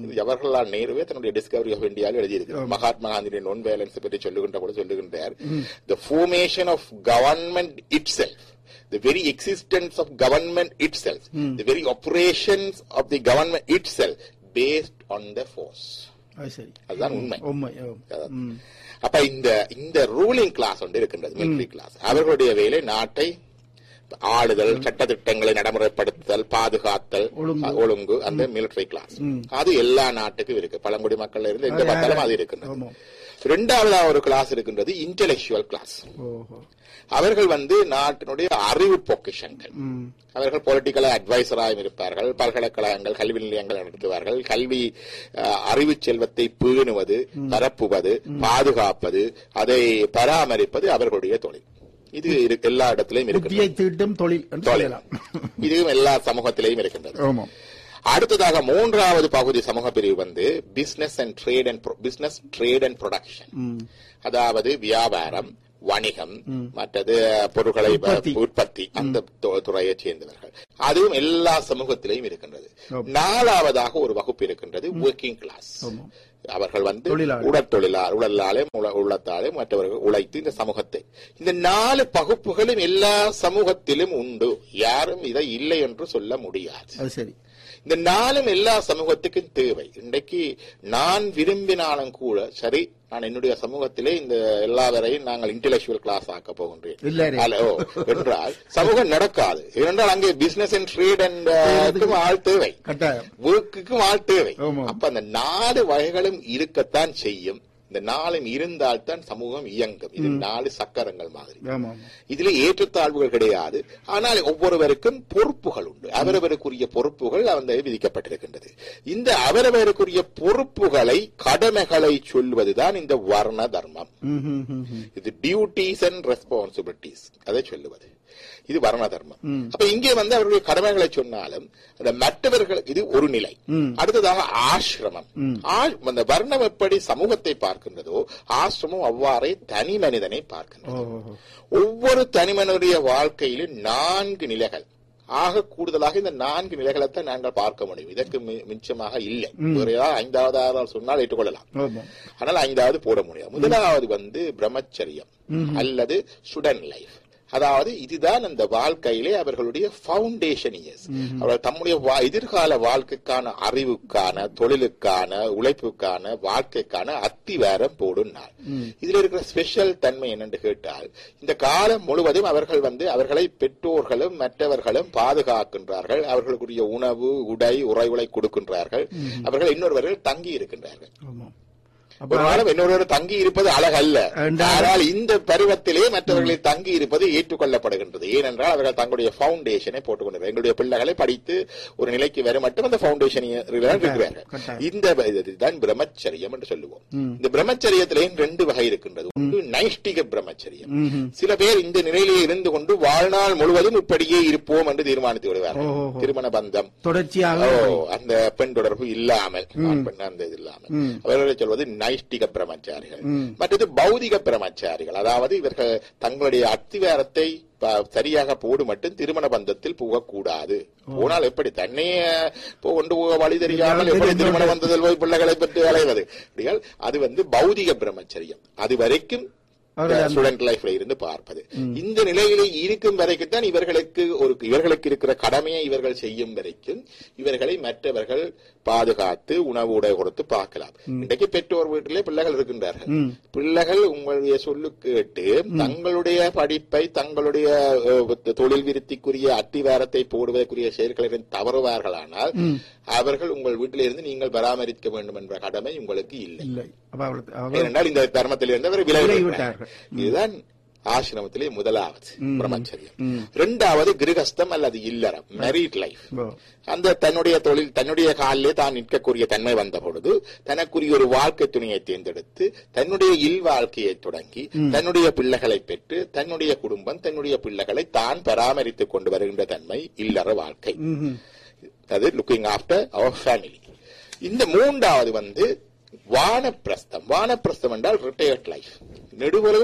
ஜவஹர்லால் நேருவே தன்னுடைய Discovery of இந்தியாவில் எழுதியிருக்கிறார் மகாத்மா காந்தியுடைய நான் வேலன்ஸ் பற்றி சொல்லுகின்ற போது சொல்லுகின்றார் த formation of government itself the very existence of government itself the very operations of the government itself based on the force அது சரி அதுதான் உண்மை உண்மை ஓ. ம். அப்ப இந்த இந்த ரூலிங் கிளாஸ் ஒன்று இருக்கின்றது மிலிட்டரி கிளாஸ் அவர்களுடைய வேலை நாட்டை ஆளுதல் சட்டத்திட்டங்களை நடைமுறைப்படுத்துதல் பாதுகாத்தல் ஒழுங்கு. அஹ், ஒழுங்கு அந்த மிலிட்டரி கிளாஸ் அது எல்லா நாட்டுக்கும் இருக்கு பழங்குடி மக்கள்ல இருந்து எங்க அது பார்த்தாலும் அது ஆமா. இருக்கின்றது இரண்டாவதா ஒரு கிளாஸ் இருக்கின்றது இன்டெலெக்சுவல் கிளாஸ் ஓஹோ அவர்கள் வந்து நாட்டினுடைய அறிவு பொக்கிஷங்கள் ம். அவர்கள் பொலிட்டிக்கல் அட்வைசராகவும் இருப்பார்கள் பல்கலைக்கழகங்கள் கல்வி நிலையங்கள் நடத்துவார்கள் கல்வி அஹ், அறிவு செல்வத்தை பேணுவது பரப்புவது பாதுகாப்பது அதை பராமரிப்பது அவர்களுடைய தொழில் இது இரு- எல்லா இடத்திலையும் இருக்கிறது புத்தியை தீட்டும் தொழில் என்று தொழில் சொல்லலாம் இதுவும் எல்லா சமூகத்திலையும் இருக்கின்றது ஆமாம் அடுத்ததாக மூன்றாவது பகுதி சமூக பிரிவு வந்து business and trade and business trade and production அதாவது வியாபாரம் வணிகம் மற்றது பொருட்களை ப- உற்பத்தி. உற்பத்தி அந்த து- துறையைச் சேர்ந்தவர்கள் அதுவும் எல்லா சமூகத்திலையும் இருக்கின்றது ஆமா. நாலாவதாக ஒரு வகுப்பு இருக்கின்றது ஒர்க்கிங் கிளாஸ் ஆமாம். அவர்கள் வந்து தொழிலாளி. உடற் தொழிலாளர் உடலாலே உள- உள்ளத்தாலே மற்றவர்கள் உழைத்து இந்த சமூகத்தை இந்த நாலு பகுப்புகளும் எல்லா சமூகத்திலும் உண்டு யாரும் இதை இல்லை என்று சொல்ல முடியாது அது சரி இந்த நாளும் எல்லா சமூகத்துக்கும் தேவை இன்றைக்கு நான் விரும்பினாலும் கூட சரி நான் என்னுடைய சமூகத்திலே இந்த எல்லாவரையும் நாங்கள் இன்டெலெக்சுவல் கிளாஸ் ஆக்க போகின்றேன் இல்லரே. ஹலோ என்றால் சமூகம் நடக்காது ஏனென்றால் அங்கே பிசினஸ் அண்ட் ட்ரேட் அண்ட் ஆள் தேவை கட்டாயம் ஒர்க்குக்கும் ஆள் தேவை ஆமா. அப்ப அந்த நாலு வகைகளும் இருக்கத்தான் செய்யும் இந்த நாளும் இருந்தால்தான் சமூகம் இயங்கும் இது நாலு சக்கரங்கள் மாதிரி ஆமாம் இதுல ஏற்றத்தாழ்வுகள் கிடையாது ஆனால் ஒவ்வொருவருக்கும் பொறுப்புகள் உண்டு அவரவருக்குரிய பொறுப்புகள் அந்த விதிக்கப்பட்டிருக்கின்றது இந்த அவரவருக்குரிய பொறுப்புகளை கடமைகளை சொல்வதுதான் இந்த வர்ண தர்மம் ம், ம், ம், ம். இது டியூட்டிஸ் அண்ட் ரெஸ்பான்சிபிலிட்டிஸ் அதை சொல்லுவது இது வர்ண தர்மம் அப்ப இங்கே வந்து அவருடைய கடமைகளை சொன்னாலும் அந்த மற்றவர்கள் இது ஒரு நிலை அடுத்ததாக ஆசிரமம் ஆ- அந்த வர்ணம் எப்படி சமூகத்தை பார்க்கின்றதோ ஆசிரமம் அவ்வாறே தனி மனிதனை பார்க்கின்றது ஓஹோ ஒவ்வொரு தனிமனுடைய வாழ்க்கையிலும் நான்கு நிலைகள் ஆக கூடுதலாக இந்த நான்கு நிலைகளைத்தான் நாங்கள் பார்க்க முடியும் இதற்கு மி- மிச்சமாக இல்லை வேற ஏதாவது ஐந்தாவது ஆறாவது சொன்னால் ஏற்றுக்கொள்ளலாம் ஆமாம் ஆனால் ஐந்தாவது போட முடியாது முதலாவது வந்து பிரம்மச்சரியம் அல்லது சுடன் லைஃப் அதாவது இதுதான் அந்த வாழ்க்கையிலே அவர்களுடைய ஃபவுண்டேஷன் இயர்ஸ் அவர்கள் தம்முடைய வா- எதிர்கால வாழ்க்கைக்கான அறிவுக்கான தொழிலுக்கான உழைப்புக்கான வாழ்க்கைக்கான அத்திவாரம் போடும் நாள் இதுல இருக்கிற ஸ்பெஷல் தன்மை என்னன்னு கேட்டால் இந்த காலம் முழுவதும் அவர்கள் வந்து அவர்களை பெற்றோர்களும் மற்றவர்களும் பாதுகாக்கின்றார்கள் அவர்களுக்குரிய உணவு உடை உறைவுளை கொடுக்கின்றார்கள் அவர்கள் இன்னொருவர்கள் தங்கி இருக்கின்றார்கள் ஆமாம் ஒரு நாளும் இன்னொரு தங்கி இருப்பது அழகல்ல என்றால் ஆனால் இந்த பருவத்திலே மற்றவர்களை தங்கி இருப்பது ஏற்றுக்கொள்ளப்படுகின்றது ஏனென்றால் அவர்கள் தங்களுடைய பவுண்டேஷனை போட்டுக்கொண்டு எங்களுடைய பிள்ளைகளை படித்து ஒரு நிலைக்கு வர மட்டும் அந்த பவுண்டேஷன் இருக்கிறார்கள் கட்டாயம். இந்த இதுதான் பிரம்மச்சரியம் என்று சொல்லுவோம் இந்த பிரம்மச்சரியத்திலேயும் ரெண்டு வகை இருக்கின்றது ஒன்று நைஷ்டிக பிரம்மச்சரியம் சில பேர் இந்த நிலையிலே இருந்து கொண்டு வாழ்நாள் முழுவதும் இப்படியே இருப்போம் என்று தீர்மானித்து விடுவார்கள் ஓஹோ. திருமண பந்தம் தொடர்ச்சியாக ஓ அந்த பெண் தொடர்பு இல்லாமல் ஆண் பெண் அந்த இது இல்லாமல் அவர்களை சொல்வது நைஷ்டிக பிரம்மச்சாரிகள் மற்றது பௌதிக பிரம்மச்சாரிகள் அதாவது இவர்கள் தங்களுடைய அத்திவாரத்தை ப- சரியாக போடு மட்டும் திருமண பந்தத்தில் போகக்கூடாது போனால் எப்படி தன்னையே போ- கொண்டு போக வழி தெரியாமல் எப்படி திருமண பந்தத்தில் போய் பிள்ளைகளை பெற்று அலைவது அப்படியால் அது வந்து பௌதிக பிரம்மச்சரியம் அது வரைக்கும் அவர்கள் அந்த- ஸ்டூடெண்ட் லைஃப்ல இருந்து பார்ப்பது இந்த நிலையில இருக்கும் வரைக்கும் தான் இவர்களுக்கு ஒரு இவர்களுக்கு இருக்கிற கடமையை இவர்கள் செய்யும் வரைக்கும் இவர்களை மற்றவர்கள் பாதுகாத்து உணவு உடை கொடுத்து பார்க்கலாம் இன்றைக்கு பெற்றோர் வீட்டிலே பிள்ளைகள் இருக்கின்றார்கள் பிள்ளைகள் உங்களுடைய சொல்லு கேட்டு தங்களுடைய படிப்பை தங்களுடைய அஹ், தொழில் விருத்திக்குரிய அத்திவாரத்தை போடுவதற்குரிய செயல்களில் தவறுவார்களானால் அவர்கள் உங்கள் வீட்டிலிருந்து நீங்கள் பராமரிக்க வேண்டும் என்ற கடமை உங்களுக்கு இல்லை இல்லை அப்ப அவர்கள் அவர்கள் ஏனென்றால் இந்த தர்மத்திலிருந்து அவர் விலகி விலகி விட்டார்கள். விட்டார்கள். இதுதான் ஆசிரமத்திலே முதலாவது பிரம்மச்சரியம் இரண்டாவது கிரகஸ்தம் அல்லது இல்லறம் மேரிட் லைஃப் ஓ. அந்த தன்னுடைய தொழில் தன்னுடைய காலிலே தான் நிற்கக்கூடிய தன்மை வந்த பொழுது தனக்குரிய ஒரு வாழ்க்கை துணையை தேர்ந்தெடுத்து தன்னுடைய இல் வாழ்க்கையை தொடங்கி தன்னுடைய பிள்ளைகளை பெற்று தன்னுடைய குடும்பம் தன்னுடைய பிள்ளைகளை தான் பராமரித்துக் கொண்டு வருகின்ற தன்மை இல்லற வாழ்க்கை ம்ஹும். அது லுக்கிங் ஆஃப்டர் அவர் ஃபேமிலி இந்த மூன்றாவது வந்து வானப்பிரஸ்தம் வானப்பிரஸ்தம் என்றால் ரிட்டையர்ட் லைஃப் நெடுவலும்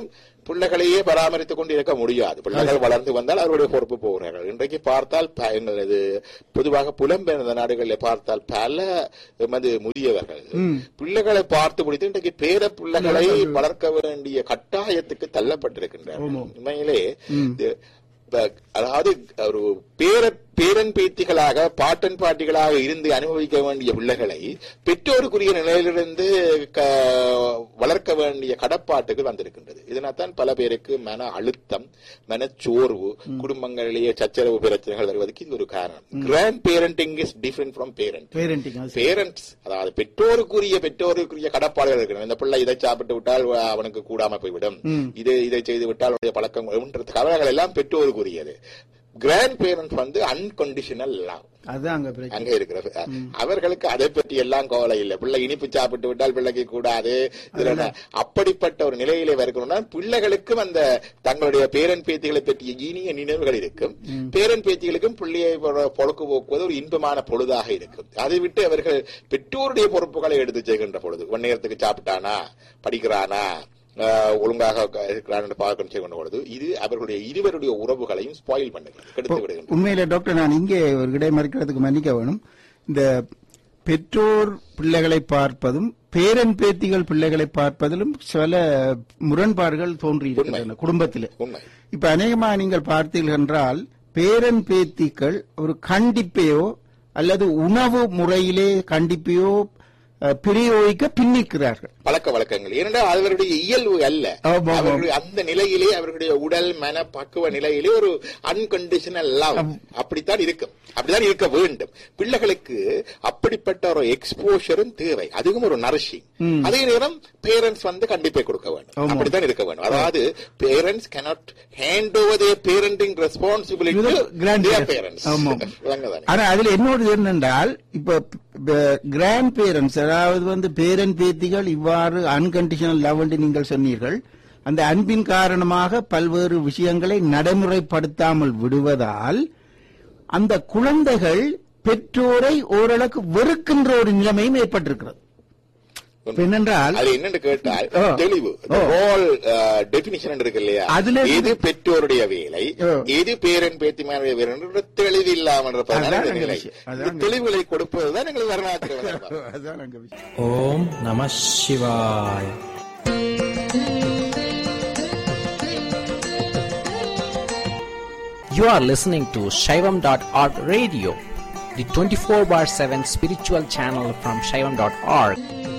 பிள்ளைகளையே பராமரித்துக் கொண்டு இருக்க முடியாது பிள்ளைகள் வளர்ந்து வந்தால் அவருடைய பொறுப்பு போகிறார்கள் இன்றைக்கு பார்த்தால் ப- எங்களது பொதுவாக புலம்பெயர்ந்த நாடுகளில் பார்த்தால் பல எமது முதியவர்கள் பிள்ளைகளை பார்த்து முடித்து இன்றைக்கு பேர பிள்ளைகளை வளர்க்க வேண்டிய கட்டாயத்துக்கு தள்ளப்பட்டிருக்கின்றனர் உண்மையிலே இது, ப- அதாவது ஒரு பேர பேரன் பேத்திகளாக பாட்டன் பாட்டிகளாக இருந்து அனுபவிக்க வேண்டிய பிள்ளைகளை பெற்றோருக்குரிய நிலையிலிருந்து க- வளர்க்க வேண்டிய கடப்பாட்டுக்கு வந்திருக்கின்றது இதனால்தான் பல பேருக்கு மன அழுத்தம் மனச்சோர்வு குடும்பங்களிலேயே சச்சரவு பிரச்சனைகள் வருவதற்கு இது ஒரு காரணம் grandparenting is different from parent parenting parents அதாவது பெற்றோருக்குரிய பெற்றோருக்குரிய கடப்பாடுகள் இருக்கிறது இந்த பிள்ளை இதை சாப்பிட்டு விட்டால் வ- அவனுக்கு கூடாம போய்விடும் இது இதை செய்து விட்டால் அவனுடைய பழக்கம் என்ற கவலைகள் எல்லாம் பெற்றோருக்குரியது கிராண்ட் பேரண்ட்ஸ் வந்து அன்கண்டிஷனல் லவ் அதுதான் அங்க பிரச்சனை அங்க இருக்கிறது அவர்களுக்கு அதை பற்றி எல்லாம் கவலை இல்லை பிள்ளை இனிப்பு சாப்பிட்டு விட்டால் பிள்ளைக்கு கூடாது இதுல என்ன, அப்படிப்பட்ட ஒரு நிலையிலே வரணும்னா பிள்ளைகளுக்கும் அந்த தங்களுடைய பேரன் பேத்திகளை பற்றிய இனிய நினைவுகள் இருக்கும் பேரன் பேத்திகளுக்கும் பிள்ளையை பொ- பொழுக்கு போக்குவது ஒரு இன்பமான பொழுதாக இருக்கும் அதை விட்டு அவர்கள் பெற்றோருடைய பொறுப்புகளை எடுத்து செய்கின்ற பொழுது ஒன் நேரத்துக்கு சாப்பிட்டானா படிக்கிறானா ஆஹ், ஒழுங்காக இருக்கிறான் என்று பார்க்கணும் செய்கின்ற பொழுது இது அவர்களுடைய இருவருடைய உறவுகளையும் ஸ்பாயில் பண்ணுகிறது கெடுத்து விடுகின்றது உண்மையில டாக்டர் நான் இங்கே ஒரு இடை மறுக்கிறதுக்கு மன்னிக்க வேணும் இந்த பெற்றோர் பிள்ளைகளை பார்ப்பதும் பேரன் பேத்திகள் பிள்ளைகளை பார்ப்பதிலும் சில முரண்பாடுகள் தோன்றி இருக்கின்றன குடும்பத்திலே உண்மை இப்ப அநேகமா நீங்கள் பார்த்தீர்கள் என்றால் பேரன் பேத்திகள் ஒரு கண்டிப்பையோ அல்லது உணவு முறையிலே கண்டிப்பையோ அஹ், பிரயோகிக்க பின்னிக்கிறார்கள் பழக்க வழக்கங்கள் ஏனென்றால் அவர்களுடைய இயல்பு அல்ல ஆமா, ஆமா. அவர்களுடைய அந்த நிலையிலே அவர்களுடைய உடல் மன பக்குவ நிலையிலே ஒரு அன்கண்டிஷனல் லவ் அப்படித்தான் இருக்கும் அப்படித்தான் இருக்க வேண்டும் பிள்ளைகளுக்கு அப்படிப்பட்ட ஒரு எக்ஸ்போஷரும் தேவை அதுவும் ஒரு நரிஷிங் அதே நேரம் பேரண்ட்ஸ் வந்து கண்டிப்பை கொடுக்க வேண்டும் ஆமா. அப்படித்தான் இருக்க வேண்டும் அதாவது parents cannot hand over their parenting responsibility to their Grandparents. parents ஆமா. விளங்குதானே? ஆனா அதுல இன்னொரு என்னென்றால் இப்ப கிராண்ட் பேரண்ட்ஸ் அதாவது வந்து பேரன் பேத்திகள் இவ்வாறு அன்கண்டிஷனல் லவ் என்று நீங்கள் சொன்னீர்கள் அந்த அன்பின் காரணமாக பல்வேறு விஷயங்களை நடைமுறைப்படுத்தாமல் விடுவதால் அந்த குழந்தைகள் பெற்றோரை ஓரளவுக்கு வெறுக்கின்ற ஒரு நிலைமையும் ஏற்பட்டிருக்கிறது இப்ப என்னென்றால் அது என்னன்னு கேட்டால் ஓ. தெளிவு ஓ. ஹோல் டெபினிஷன் இருக்கு இல்லையா அதுல எது பெற்றோருடைய வேலை ஓ. எது பேரன் பேத்திமாருடைய வேலை என்ற தெளிவு இல்லாமல் இருப்பதுதான் அதான் இந்த எங்க நிலை விஷயம். இந்த அதான் தெளிவுகளை கொடுப்பதுதான் எங்களுக்கு வரலாற்று வளர்ச்சி. அதுதான் அங்க விஷயம். ஓம் நம சிவாய் You are listening to Shaivam.org radio, the 24 bar 7 spiritual channel from Shaivam.org.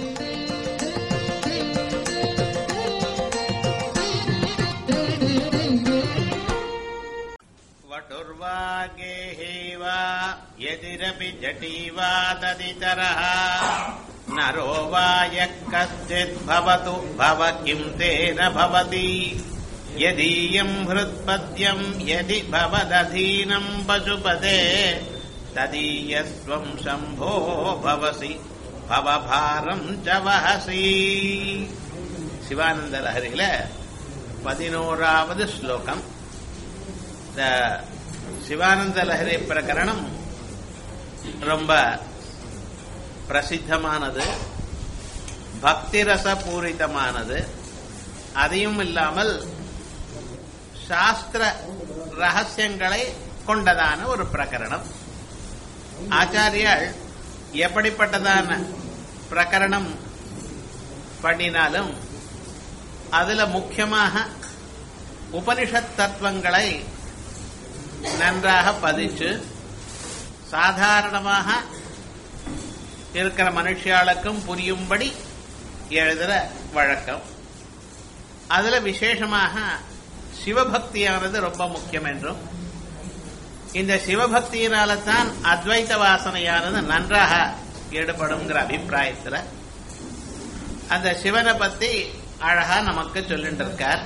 वटुर्वागेः वा यदिरपि जटी वा तदितरः नरो वा यः कश्चिद्भवतु भव किं तेन भवति यदीयम् हृत्पद्यम् यदि भवदधीनम् पशुपते तदीयस्त्वम् शम्भो भवसि भवभारम् च वहसि சிவானந்தலஹரியில பதினோராவது ஸ்லோகம் இந்த சிவானந்த லஹரி பிரகரணம் ரொம்ப பிரசித்தமானது பக்திரச பூரிதமானது அதையும் இல்லாமல் சாஸ்திர ரகசியங்களை கொண்டதான ஒரு பிரகரணம் ஆச்சாரியால் எப்படிப்பட்டதான பிரகரணம் பண்ணினாலும் அதுல முக்கியமாக உபனிஷத் தத்துவங்களை நன்றாக பதிச்சு சாதாரணமாக இருக்கிற மனுஷியாளுக்கும் புரியும்படி எழுதுற வழக்கம் அதுல விசேஷமாக சிவபக்தியானது ரொம்ப முக்கியம் என்றும் இந்த சிவபக்தியினால தான் அத்வைத வாசனையானது நன்றாக ஈடுபடுங்கிற அபிப்பிராயத்துல அந்த சிவனை பத்தி அழகா நமக்கு சொல்லிட்டு இருக்கார்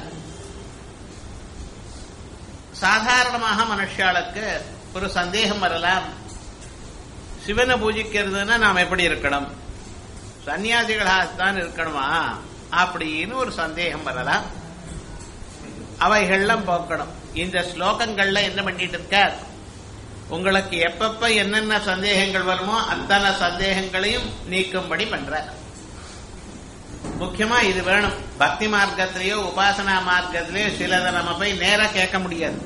சாதாரணமாக மனுஷாளுக்கு ஒரு சந்தேகம் வரலாம் சிவனை பூஜிக்கிறதுன்னா நாம் எப்படி இருக்கணும் சன்னியாசிகளாகத்தான் இருக்கணுமா அப்படின்னு ஒரு சந்தேகம் வரலாம் அவைகள்லாம் போக்கணும் இந்த ஸ்லோகங்கள்ல என்ன பண்ணிட்டு இருக்கார் உங்களுக்கு எப்பப்ப என்னென்ன சந்தேகங்கள் வருமோ அத்தனை சந்தேகங்களையும் நீக்கும்படி பண்றார் முக்கியமா இது வேணும் பக்தி மார்க்கத்திலேயோ உபாசனா மார்க்கத்திலேயோ சிலதை நம்ம போய் நேரா கேட்க முடியாது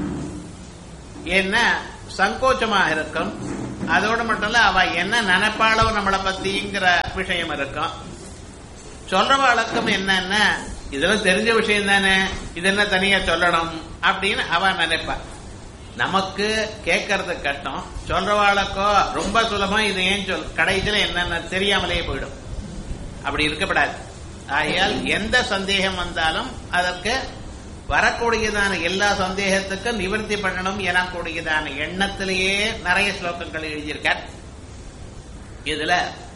ஏன்னா சங்கோச்சமாக இருக்கும் அதோடு மட்டும் இல்ல அவ என்ன நினைப்பாளோ நம்மளை பத்திங்கிற விஷயம் இருக்கும் சொல்ற வழக்கம் என்னன்னா இதெல்லாம் தெரிஞ்ச விஷயம் தானே இது என்ன தனியா சொல்லணும் அப்படின்னு அவ நினைப்பா நமக்கு கேட்கறது கஷ்டம் சொல்றவாளுக்கோ ரொம்ப சுலபம் இது ஏன் சொல் கடைசியில என்னென்ன தெரியாமலேயே போயிடும் அப்படி இருக்கப்படாது ஆகையால் எந்த சந்தேகம் வந்தாலும் அதற்கு வரக்கூடியதான எல்லா சந்தேகத்துக்கும் நிவர்த்தி பண்ணணும் எனக்கூடியதான எண்ணத்திலேயே நிறைய ஸ்லோகங்கள் எழுதியிருக்கார் இதுல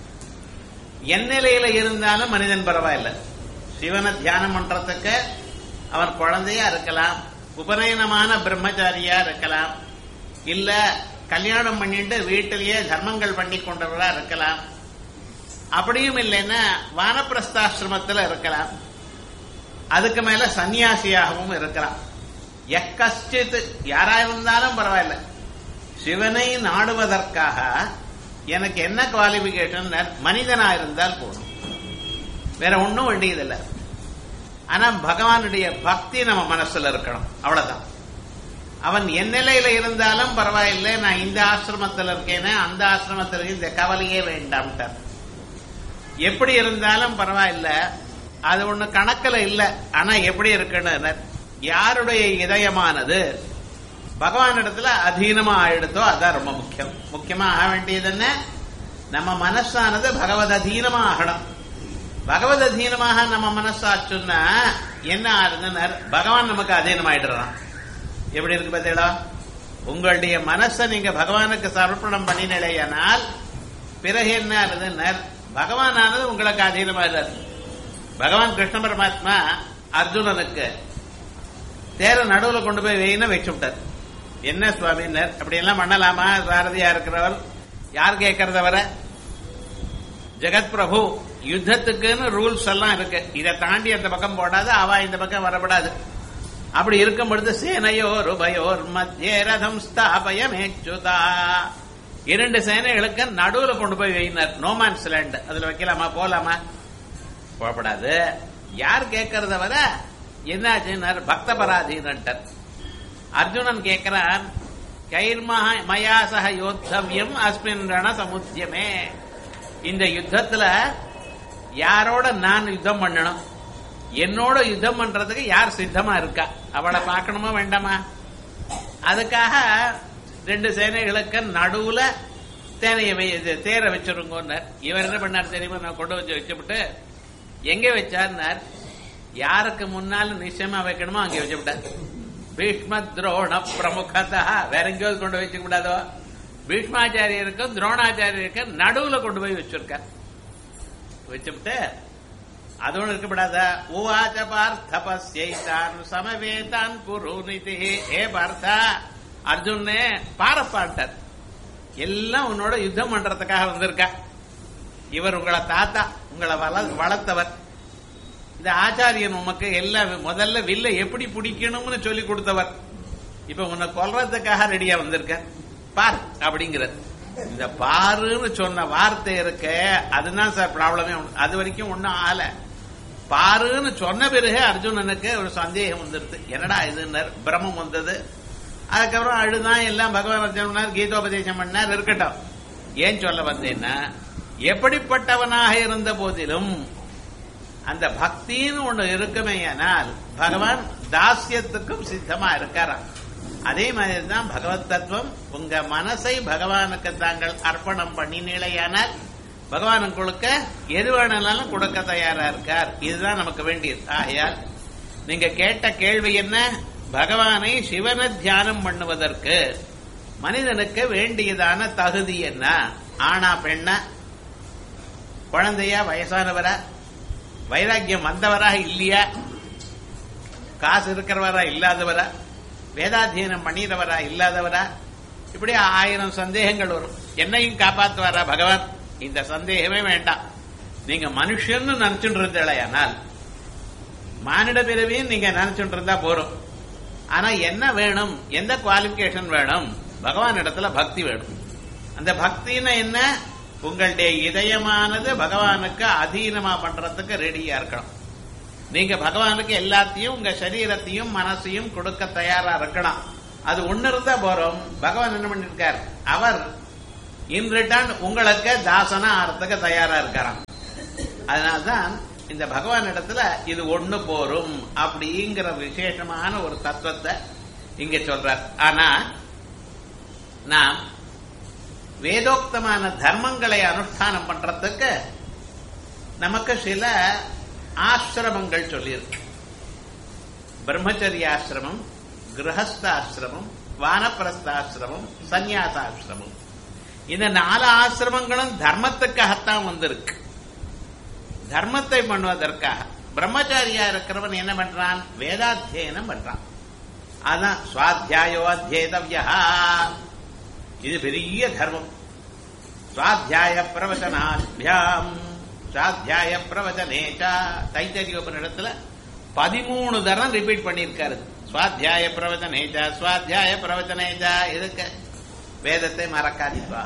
என் நிலையில இருந்தாலும் மனிதன் பரவாயில்ல சிவனை தியானம் பண்றதுக்கு அவன் குழந்தையா இருக்கலாம் உபநயனமான பிரம்மச்சாரியா இருக்கலாம் இல்ல கல்யாணம் பண்ணிட்டு வீட்டிலேயே தர்மங்கள் பண்ணி கொண்டவரா இருக்கலாம் அப்படியும் இல்லைன்னா வானப்பிரஸ்தாசிரமத்துல இருக்கலாம் அதுக்கு மேல சன்னியாசியாகவும் இருக்கலாம் எக்கச்சித் யாரா இருந்தாலும் பரவாயில்ல சிவனை நாடுவதற்காக எனக்கு என்ன குவாலிபிகேஷன் மனிதனா இருந்தால் போதும் வேற ஒன்றும் வேண்டியதில்லை ஆனா பகவானுடைய பக்தி நம்ம மனசுல இருக்கணும் அவ்வளவுதான் அவன் என் நிலையில இருந்தாலும் பரவாயில்லை நான் இந்த ஆசிரமத்தில் இருக்கேனே அந்த ஆசிரமத்தில் இந்த கவலையே வேண்டாம்ட்டார் எப்படி இருந்தாலும் பரவாயில்ல அது ஒண்ணு கணக்குல இல்ல ஆனா எப்படி இருக்குன்னு யாருடைய இதயமானது பகவான் இடத்துல அதீனமா ஆயிடுத்தோ அதான் ரொம்ப முக்கியம் முக்கியமா ஆக வேண்டியது என்ன நம்ம மனசானது பகவத் அதீனமா ஆகணும் பகவத் அதீனமாக நம்ம மனசாச்சுன்னா என்ன ஆகுதுன்னு பகவான் நமக்கு அதீனமாயிடுறான் எப்படி இருக்கு பார்த்தீங்களா உங்களுடைய மனசை நீங்க பகவானுக்கு சமர்ப்பணம் பண்ணினேயானால் பிறகு என்ன ஆகுதுன்னு பகவானானது உங்களுக்கு அதீனமாயிடுறாரு பகவான் கிருஷ்ண பரமாத்மா அர்ஜுனனுக்கு தேர நடுவுல கொண்டு போய் வெயின்னு வச்சு விட்டார் என்ன சுவாமினர் அப்படி எல்லாம் பண்ணலாமா சாரதியா இருக்கிறவர் யார் கேட்கறத வர ஜெகத் பிரபு யுத்தத்துக்குன்னு ரூல்ஸ் எல்லாம் இருக்கு இதை தாண்டி அந்த பக்கம் போடாது அவ இந்த பக்கம் வரப்படாது அப்படி இருக்கும் பொழுது சேனையோர் உபயோர் மத்திய ரதம் ஸ்தாபயமேச்சுதா இரண்டு சேனைகளுக்கு நடுவுல கொண்டு போய் வையினார் நோமான்ஸ் லேண்ட் அதுல வைக்கலாமா போலாமா போகப்படாது யார் கேட்கறத வர என்னாச்சுன்னார் பக்த பராதீனன்டர் அர்ஜுனன் கேட்கிறான் கைர்மஹ மயா சக யோத்தவியம் அஸ்மின் ரண சமுத்தியமே இந்த யுத்தத்துல யாரோட நான் யுத்தம் பண்ணணும் என்னோட யுத்தம் பண்றதுக்கு யார் சித்தமா இருக்கா அவளை பார்க்கணுமா வேண்டாமா அதுக்காக ரெண்டு சேனைகளுக்கு நடுவுல தேனைய வை- தேர வச்சிருங்கன்னார் இவர் என்ன பண்ணார் தெரியுமா நான் கொண்டு வச்சு வச்சுவிட்டு எங்க வச்சார்னார் யாருக்கு முன்னால நிச்சயமா வைக்கணுமோ அங்கே வச்சுவிட்டார் பீஷ்ம துரோண பிரமுகதா வேற எங்கேயாவது கொண்டு வச்சுக்க கூடாதோ பீஷ்மாச்சாரியருக்கும் துரோணாச்சாரியருக்கும் நடுவுல கொண்டு போய் வச்சிருக்கார் வச்சுவிட்டு அது ஒண்ணு இருக்கப்படாதா உவாச்ச பார்த்த பசியைத்தான் சமவேதான் குரு நிதி ஏ பார்த்தா அர்ஜுனே பாரப்பாட்டார் எல்லாம் உன்னோட யுத்தம் பண்றதுக்காக வந்திருக்கா இவர் உங்களை தாத்தா உங்களை வள- வளர்த்தவர் இந்த ஆச்சாரியன் உமக்கு எல்லாம் முதல்ல வில்ல எப்படி பிடிக்கணும்னு சொல்லி கொடுத்தவர் இப்ப உன்னை கொல்றதுக்காக ரெடியா வந்திருக்க பார் அப்படிங்கிறது இந்த பாருன்னு சொன்ன வார்த்தை இருக்க அதுதான் சார் ப்ராப்ளமே அது வரைக்கும் ஒன்னும் ஆல பாருன்னு சொன்ன பிறகு அர்ஜுனனுக்கு ஒரு சந்தேகம் வந்துருது என்னடா இதுன்னார் பிரமம் வந்தது அதுக்கப்புறம் அழுதான் எல்லாம் பகவான் அர்ஜுன் பண்ணார் கீதோபதேசம் பண்ணார் இருக்கட்டும் ஏன் சொல்ல வந்தேன்னா எப்படிப்பட்டவனாக இருந்த போதிலும் அந்த பக்தின்னு ஒண்ணு இருக்குமேயானால் பகவான் தாசியத்துக்கும் சித்தமா இருக்காராம் அதே மாதிரி தான் பகவத் தத்துவம் உங்க மனசை பகவானுக்கு தாங்கள் அர்ப்பணம் பண்ணினீழையானால் பகவான் உங்களுக்கு எது வேணாலும் கொடுக்க தயாரா இருக்கார் இதுதான் நமக்கு வேண்டியது ஆகையால் நீங்க கேட்ட கேள்வி என்ன பகவானை சிவனை தியானம் பண்ணுவதற்கு மனிதனுக்கு வேண்டியதான தகுதி என்ன ஆனா பெண்ணா குழந்தையா வயசானவரா வைராக்கியம் வந்தவரா இல்லையா காசு இருக்கிறவரா இல்லாதவரா வேதாத்தியனம் பண்ணிடுறவரா இல்லாதவரா இப்படி ஆயிரம் சந்தேகங்கள் வரும் என்னையும் காப்பாத்துவாரா பகவான் இந்த சந்தேகமே வேண்டாம் நீங்க மனுஷன்னு நினைச்சுட்டு இருந்தீங்களேயானால் மானிட பிறவியும் நீங்க நினைச்சுட்டு இருந்தா போறோம் ஆனா என்ன வேணும் எந்த குவாலிபிகேஷன் வேணும் பகவான் இடத்துல பக்தி வேணும் அந்த பக்தின்னா என்ன உங்களுடைய இதயமானது பகவானுக்கு அதீனமா பண்றதுக்கு ரெடியா இருக்கணும் நீங்க பகவானுக்கு எல்லாத்தையும் உங்க சரீரத்தையும் மனசையும் கொடுக்க தயாரா இருக்கணும் அது ஒண்ணு இருந்தா போறோம் பகவான் என்ன பண்ணிருக்கார் அவர் இன் ரிட்டர்ன் உங்களுக்கு தாசனா ஆறதுக்கு தயாரா இருக்காராம் அதனால்தான் இந்த பகவான் இடத்துல இது ஒண்ணு போரும் அப்படிங்கிற விசேஷமான ஒரு தத்துவத்தை இங்க சொல்றார் ஆனா நாம் வேதோக்தமான தர்மங்களை அனுஷ்டானம் பண்றதுக்கு நமக்கு சில ஆசிரமங்கள் சொல்லியிருக்கு பிரம்மச்சரியாசிரமம் கிரகஸ்தாசிரமம் வானப்பிரஸ்தாசிரமம் சந்நியாசாசிரமம் இந்த நாலு ஆசிரமங்களும் தர்மத்துக்காகத்தான் வந்திருக்கு தர்மத்தை பண்ணுவதற்காக பிரம்மச்சாரியா இருக்கிறவன் என்ன பண்றான் வேதாத்தியனம் பண்றான் அதான் சுவாத்தியாயோ அத்தியேதவ்யா இது பெரிய தர்மம் சுவாத்தியாய பிரவச்சனாபியாம் சுவாத்தியாய பிரவச்சனேச்சா தைத்தரியோபனிடத்துல பதிமூணு தரம் ரிப்பீட் பண்ணியிருக்காரு சுவாத்தியாய பிரவச்சனேச்சா சுவாத்தியாய பிரவச்சனேச்சா எதுக்கு வேதத்தை மறக்காதீப்பா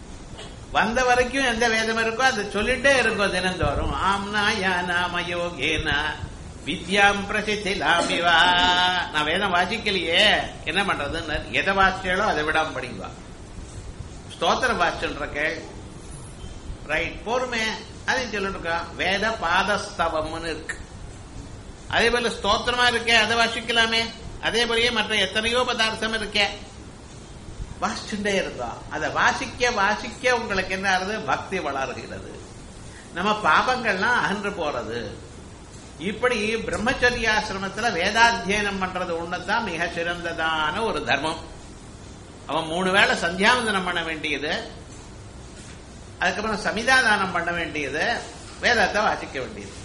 வந்த வரைக்கும் எந்த வேதம் இருக்கோ அதை சொல்லிட்டே இருக்கும் தினந்தோறும் ஆம்னா யானா மயோகேனா வித்யாம் பிரசித்திலாமிவா நான் வேதம் வாசிக்கலையே என்ன பண்றதுன்னு எதை வாசிச்சாலோ அதை விடாம படிக்குவா ஸ்தோத்திர வாசிச்சுன்ற கேள் ரைட் போருமே அதையும் சொல்லிட்டு இருக்கான் வேத பாதஸ்தவம்னு இருக்கு அதே போல ஸ்தோத்திரமா இருக்கே அதை வாசிக்கலாமே அதே போலயே மற்ற எத்தனையோ பதார்த்தம் இருக்கே வாசிச்சுட்டே இருந்தோம் அதை வாசிக்க வாசிக்க உங்களுக்கு என்ன ஆகுது பக்தி வளர்கிறது நம்ம பாபங்கள்லாம் அகன்று போறது இப்படி பிரம்மச்சரியாசிரமத்துல வேதாத்தியனம் பண்றது ஒண்ணுதான் மிக சிறந்ததான ஒரு தர்மம் அவன் மூணு வேளை சந்தியாவந்தனம் பண்ண வேண்டியது அதுக்கப்புறம் சமிதாதானம் பண்ண வேண்டியது வேதத்தை வாசிக்க வேண்டியது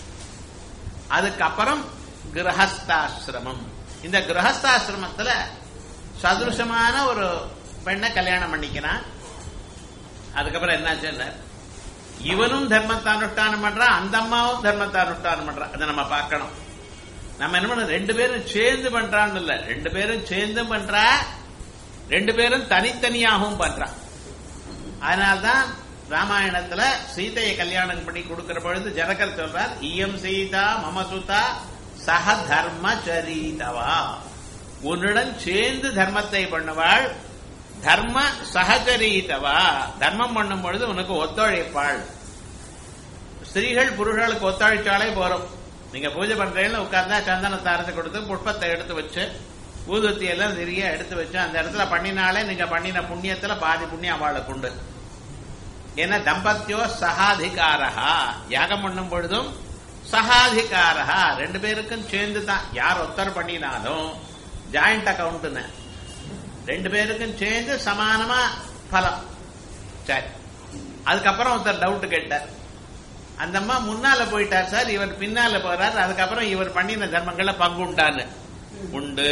அதுக்கப்புறம் கிரகஸ்தாசிரமம் இந்த கிரகஸ்தாசிரமத்துல சதுருஷமான ஒரு பெண்ணை கல்யாணம் பண்ணிக்கிறான் அதுக்கப்புறம் என்னாச்சு இவனும் தர்மத்தை அனுஷ்டானம் பண்றான் அந்த அம்மாவும் தர்மத்தை அனுஷ்டானம் பண்றான் அதை நம்ம பார்க்கணும் நம்ம என்ன பண்ண ரெண்டு பேரும் சேர்ந்து பண்றான்னு இல்ல ரெண்டு பேரும் சேர்ந்தும் பண்றா ரெண்டு பேரும் தனித்தனியாகவும் பண்றா அதனால்தான் ராமாயணத்துல சீதையை கல்யாணம் பண்ணி கொடுக்கிற பொழுது ஜனகர் சொல்றார் இயம் சீதா மமசுதா சக தர்மச்சரீதவா உன்னுடன் சேர்ந்து தர்மத்தை பண்ணுவாள் தர்ம சகச்சரீதவா தர்மம் பண்ணும் பொழுது உனக்கு ஒத்துழைப்பாள் ஸ்திரீகள் புருஷர்களுக்கு ஒத்துழைச்சாலே போறோம் நீங்க பூஜை பண்றீங்கன்னு உட்கார்ந்தா சந்தனத்தை அரைச்சு கொடுத்து புஷ்பத்தை எடுத்து வச்சு ஊதுத்தி எல்லாம் நிறைய எடுத்து வச்சு அந்த இடத்துல பண்ணினாலே நீங்க பண்ணின புண்ணியத்துல பாதி புண்ணியம் அவளுக்கு உண்டு ஏன்னா தம்பத்தியோ சகாதிகாரா யாகம் பண்ணும் பொழுதும் சகாதிகாரா ரெண்டு பேருக்கும் சேர்ந்து தான் யார் ஒத்தர் பண்ணினாலும் ஜாயிண்ட் அக்கவுண்ட்னு ரெண்டு பேருக்கும் சேர்ந்து சமானமா பலம் சரி அதுக்கப்புறம் ஒருத்தர் டவுட் கேட்டார் அந்த அம்மா முன்னால போயிட்டார் சார் இவர் பின்னால போறார் அதுக்கப்புறம் இவர் பண்ணின தர்மங்கள்ல பங்கு உண்டான்னு உண்டு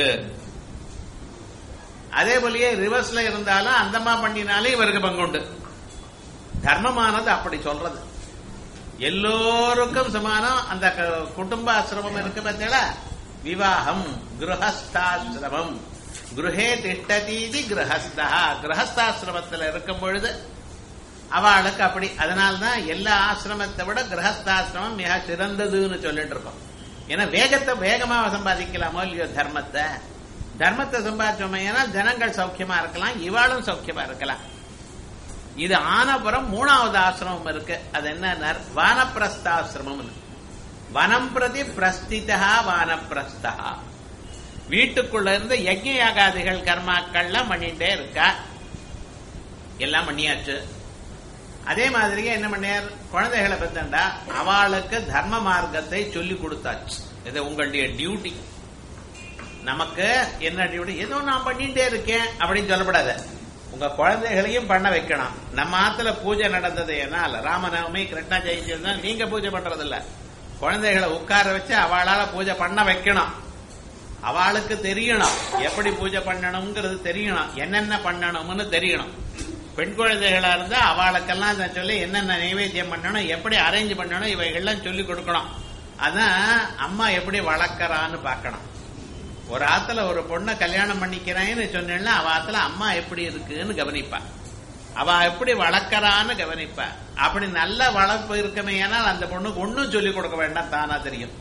அதே போலயே ரிவர்ஸ்ல இருந்தாலும் அந்த அம்மா பண்ணினாலே இவருக்கு பங்கு உண்டு தர்மமானது அப்படி சொல்றது எல்லோருக்கும் சமானம் அந்த க- குடும்ப ஆசிரமம் இருக்கு பார்த்தீங்களா விவாகம் கிரகஸ்தாசிரமம் குருஹே திஷ்டதீதி கிரகஸ்தா கிரகஸ்தாசிரமத்தில் இருக்கும் பொழுது அவளுக்கு அப்படி அதனால்தான் எல்லா ஆசிரமத்தை விட கிரகஸ்தாசிரமம் மிக சிறந்ததுன்னு சொல்லிட்டு இருக்கோம் ஏன்னா வேகத்தை வேகமா சம்பாதிக்கலாமோ இல்லையோ தர்மத்தை தர்மத்தை சம்பாதிச்சோமே ஏன்னா ஜனங்கள் சௌக்கியமா இருக்கலாம் இவாளும் சௌக்கியமா இருக்கலாம் இது ஆனபுரம் மூணாவது ஆசிரமம் இருக்கு அது என்ன வானப்பிரஸ்தாசிரமம் வனம் பிரதி பிரஸ்திதா வானப்பிரஸ்தா வீட்டுக்குள்ள இருந்து யஜ்ஞ யாகாதிகள் கர்மாக்கள்லாம் பண்ணிட்டே இருக்கா எல்லாம் பண்ணியாச்சு அதே மாதிரியே என்ன பண்ணியார் குழந்தைகளை பத்தண்டா அவளுக்கு தர்ம மார்க்கத்தை சொல்லி கொடுத்தாச்சு இது உங்களுடைய டியூட்டி நமக்கு என்ன டியூட்டி ஏதோ நான் பண்ணிட்டே இருக்கேன் அப்படின்னு சொல்லப்படாத உங்க குழந்தைகளையும் பண்ண வைக்கணும் நம்ம ஆத்துல பூஜை நடந்தது ஏனால் ராமநவமி கிருஷ்ண ஜெயந்தி இருந்தா நீங்க பூஜை பண்றது இல்ல குழந்தைகளை உட்கார வச்சு அவளால பூஜை பண்ண வைக்கணும் அவளுக்கு தெரியணும் எப்படி பூஜை பண்ணணுங்கிறது தெரியணும் என்னென்ன பண்ணணும்னு தெரியணும் பெண் குழந்தைகளா இருந்தா அவளுக்கெல்லாம் இதை சொல்லி என்னென்ன நைவேத்தியம் பண்ணணும் எப்படி அரேஞ்ச் பண்ணணும் இவைகள்லாம் சொல்லி கொடுக்கணும் அதான் அம்மா எப்படி வளர்க்கறான்னு பார்க்கணும் ஒரு ஆத்துல ஒரு பொண்ணை கல்யாணம் பண்ணிக்கிறேன்னு சொன்னேன்னா அவ ஆத்துல அம்மா எப்படி இருக்குன்னு கவனிப்பா அவ எப்படி வளர்க்கறான்னு கவனிப்பா அப்படி நல்ல வளர்ப்பு இருக்கமே ஆனால் அந்த பொண்ணுக்கு ஒன்னும் சொல்லிக் கொடுக்க வேண்டாம் தானா தெரியும்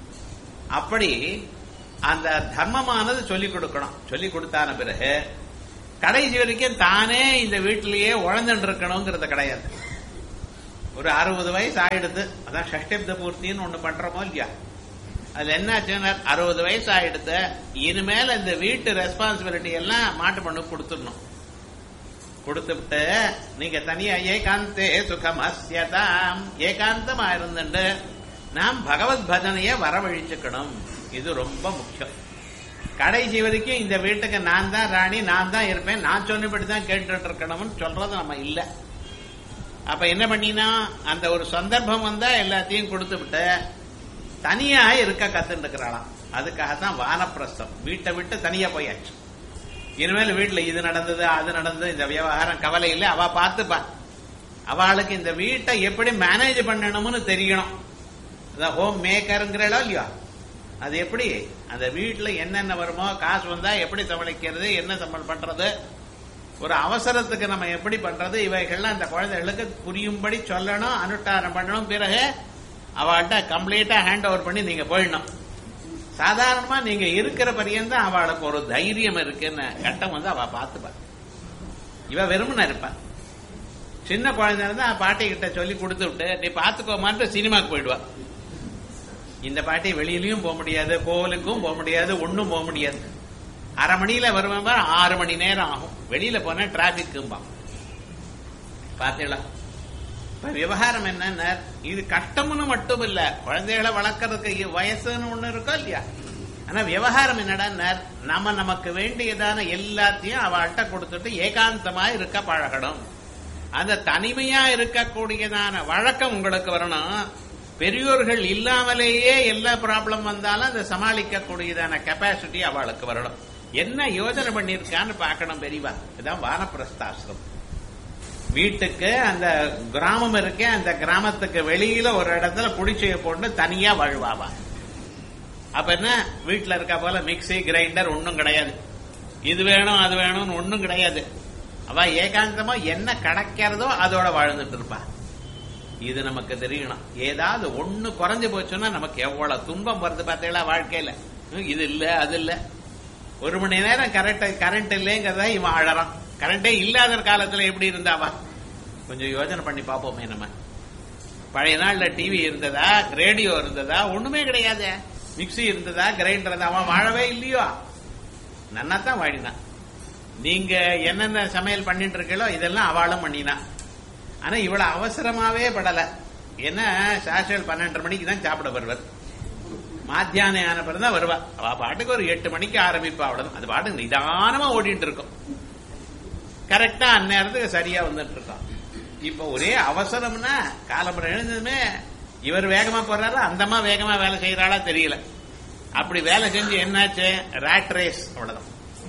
அப்படி அந்த தர்மமானது சொல்லிக் கொடுக்கணும் சொல்லிக் கொடுத்தான பிறகு கடைசி வரைக்கும் தானே இந்த வீட்டிலேயே உழந்துட்டு இருக்கணுங்கிறது கிடையாது ஒரு அறுபது வயசு ஆயிடுது அதான் ஷஷ்டிப்த பூர்த்தின்னு ஒண்ணு பண்றோமோ இல்லையா அதுல என்னாச்சுன்னா அறுபது வயசு ஆயிடுது இனிமேல் இந்த வீட்டு ரெஸ்பான்சிபிலிட்டி எல்லாம் மாட்டு பண்ணு கொடுத்துடணும் கொடுத்துவிட்டு நீங்க தனியா ஏகாந்தே சுகம் அஸ்யதாம் ஏகாந்தமா இருந்துட்டு நாம் பகவத் பஜனைய வரவழிச்சுக்கணும் இது ரொம்ப முக்கியம் கடைசி வரைக்கும் இந்த வீட்டுக்கு நான் தான் ராணி நான் தான் இருப்பேன் நான் சொன்னபடி தான் கேட்டுட்டு இருக்கணும்னு சொல்றது நம்ம இல்ல அப்ப என்ன பண்ணினா அந்த ஒரு சந்தர்ப்பம் வந்தா எல்லாத்தையும் கொடுத்து விட்டு தனியா இருக்க கத்துட்டு இருக்கிறாளாம் அதுக்காகத்தான் வானப்பிரஸ்தம் வீட்டை விட்டு தனியா போயாச்சு இனிமேல் வீட்டுல இது நடந்தது அது நடந்தது இந்த விவகாரம் கவலை இல்லை அவ பார்த்துப்பா அவளுக்கு இந்த வீட்டை எப்படி மேனேஜ் பண்ணணும்னு தெரியணும் ஹோம் மேக்கருங்கிறளோ இல்லையோ அது எப்படி அந்த வீட்டுல என்னென்ன வருமோ காசு வந்தா எப்படி சமாளிக்கிறது என்ன சம்பளம் பண்றது ஒரு அவசரத்துக்கு நம்ம எப்படி பண்றது இவைகள்லாம் அந்த குழந்தைகளுக்கு புரியும்படி சொல்லணும் அனுஷ்டானம் பண்ணணும் பிறகு அவள்கிட்ட கம்ப்ளீட்டா ஹேண்ட் ஓவர் பண்ணி நீங்க போயிடணும் சாதாரணமா நீங்க இருக்கிற பரியந்தான் அவளுக்கு ஒரு தைரியம் இருக்குன்னு கட்டம் வந்து அவ பார்த்துப்பா இவ வெறுமன இருப்பா சின்ன குழந்தை இருந்தா பாட்டி கிட்ட சொல்லி கொடுத்து விட்டு நீ பாத்துக்கோமான்ட்டு சினிமாக்கு போயிடுவா இந்த பாட்டி வெளியிலயும் போக முடியாது கோவிலுக்கும் போக முடியாது ஒண்ணும் போக முடியாது அரை மணியில வருவேன் பாரு, ஆறு மணி நேரம் ஆகும் வெளியில போனா டிராபிக்கும்பா பாத்தீங்களா இப்ப விவகாரம் என்னன்னா இது கஷ்டம்னு மட்டும் இல்ல குழந்தைகளை வளர்க்கறதுக்கு வயசுன்னு ஒண்ணு இருக்கோ இல்லையா ஆனா விவகாரம் என்னடா நம்ம நமக்கு வேண்டியதான எல்லாத்தையும் அவள்கிட்ட கொடுத்துட்டு ஏகாந்தமா இருக்க பழகணும் அந்த தனிமையா இருக்கக்கூடியதான வழக்கம் உங்களுக்கு வரணும் பெரியோர்கள் இல்லாமலேயே எல்லா ப்ராப்ளம் வந்தாலும் அதை சமாளிக்க கூடியதான கெப்பாசிட்டி அவளுக்கு வரணும் என்ன யோசனை பண்ணிருக்கான்னு பார்க்கணும் பெரியவா இதுதான் வானப்பிரஸ்தாசிரம் வீட்டுக்கு அந்த கிராமம் இருக்கே அந்த கிராமத்துக்கு வெளியில ஒரு இடத்துல குடிச்சைய போட்டு தனியா வாழ்வாவா அப்ப என்ன வீட்டுல இருக்க போல மிக்ஸி கிரைண்டர் ஒண்ணும் கிடையாது இது வேணும் அது வேணும்னு ஒண்ணும் கிடையாது அவ ஏகாந்தமா என்ன கிடைக்கிறதோ அதோட வாழ்ந்துட்டு இருப்பா இது நமக்கு தெரியணும் ஏதாவது ஒண்ணு குறைஞ்சு போச்சுன்னா நமக்கு எவ்வளவு துன்பம் வருது பார்த்தீங்களா வாழ்க்கையில ஹம், இது இல்ல அது இல்ல ஒரு மணி நேரம் கரெக்ட் கரண்ட் இல்லைங்கிறத இவன் அழறான் கரண்டே இல்லாத காலத்துல எப்படி இருந்தாவா கொஞ்சம் யோசனை பண்ணி பார்ப்போமே நம்ம பழைய நாள்ல டிவி இருந்ததா ரேடியோ இருந்ததா ஒண்ணுமே கிடையாது மிக்ஸி இருந்ததா கிரைண்டர் இருந்தா அவன் வாழவே இல்லையோ நன்னாத்தான் வாழினான் நீங்க என்னென்ன சமையல் பண்ணிட்டு இருக்கீங்களோ இதெல்லாம் அவளும் பண்ணினா ஆனா இவ்வளவு அவசரமாவே படல ஏன்னா சாஷல் பன்னெண்டரை மணிக்கு தான் சாப்பிட வருவார் மாத்தியானம் ஆன பிறகு தான் வருவா அவ பாட்டுக்கு ஒரு எட்டு மணிக்கு ஆரம்பிப்பா அவ்வளவு அது பாட்டுக்கு நிதானமா ஓடிட்டு இருக்கும் கரெக்டா அந்நேரத்துக்கு சரியா வந்துட்டு இருக்கோம் இப்ப ஒரே அவசரம்னா காலம்பரம் எழுந்ததுமே இவர் வேகமா போறாரு அந்தம்மா வேகமா வேலை செய்யறாளா தெரியல அப்படி வேலை செஞ்சு என்னாச்சு ராட் ரேஸ் அவ்வளவுதான்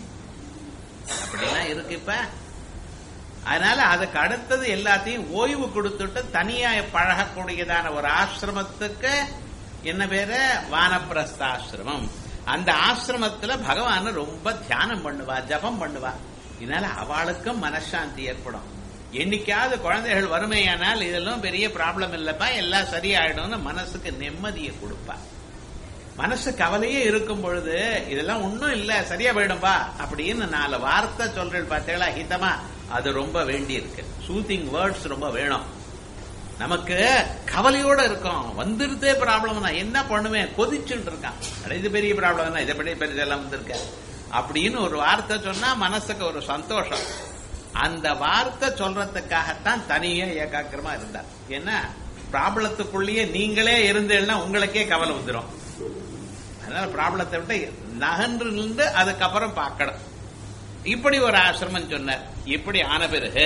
அப்படிலாம் இருக்கு இப்ப அதனால அதுக்கு அடுத்தது எல்லாத்தையும் ஓய்வு கொடுத்துட்டு தனியா பழகக்கூடியதான ஒரு ஆசிரமத்துக்கு என்ன பேரு வானப்பிரஸ்தாசிரமம் அந்த ஆசிரமத்துல பகவான் ரொம்ப தியானம் பண்ணுவா ஜபம் பண்ணுவா இதனால அவளுக்கும் மனசாந்தி ஏற்படும் என்னைக்காவது குழந்தைகள் வறுமையானால் இதெல்லாம் பெரிய ப்ராப்ளம் இல்லப்பா எல்லாம் சரியாயிடும்னு மனசுக்கு நிம்மதியை கொடுப்பா மனசு கவலையே இருக்கும் பொழுது இதெல்லாம் ஒண்ணும் இல்ல சரியா போயிடும்பா அப்படின்னு நாலு வார்த்தை சொல்றேன் பார்த்தீங்களா ஹிதமா அது ரொம்ப வேண்டி இருக்கு சூத்திங் வேர்ட்ஸ் ரொம்ப வேணும் நமக்கு கவலையோட இருக்கும் வந்துருதே ப்ராப்ளம் நான் என்ன பண்ணுவேன் கொதிச்சுட்டு இருக்கான் அட, இது பெரிய ப்ராப்ளம் தான் இதை படி பெரியதெல்லாம் வந்திருக்க அப்படின்னு ஒரு வார்த்தை சொன்னா மனசுக்கு ஒரு சந்தோஷம் அந்த வார்த்தை சொல்றதுக்காகத்தான் தனியா ஏகாக்கிரமா இருந்தார் ஏன்னா ப்ராப்ளத்துக்குள்ளேயே நீங்களே இருந்தேன்னா உங்களுக்கே கவலை வந்துடும் அதனால ப்ராப்ளத்தை விட்டு நகன்று நின்று அதுக்கப்புறம் பார்க்கணும் இப்படி ஒரு ஆசிரமம் சொன்னார் இப்படி ஆன பிறகு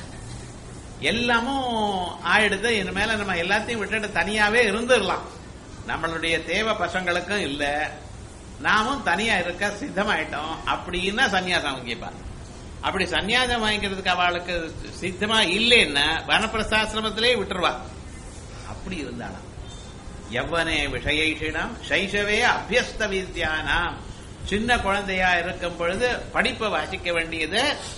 எல்லாமும் ஆயிடுது இனிமேல நம்ம எல்லாத்தையும் விட்டுட்டு தனியாவே இருந்துடலாம் நம்மளுடைய தேவை பசங்களுக்கும் இல்ல நாமும் தனியா இருக்க சித்தமாயிட்டோம் அப்படின்னா சன்னியாசம் வாங்கிப்பா அப்படி சன்னியாசம் வாங்கிக்கிறதுக்கு அவளுக்கு சித்தமா இல்லைன்னா வனப்பிரசாசிரமத்திலே விட்டுருவா அப்படி இருந்தாலும் எவ்வனே விஷயைஷிடம் சைஷவே அபியஸ்த வித்யானாம் சின்ன குழந்தையா இருக்கும் பொழுது படிப்பை வாசிக்க வேண்டியது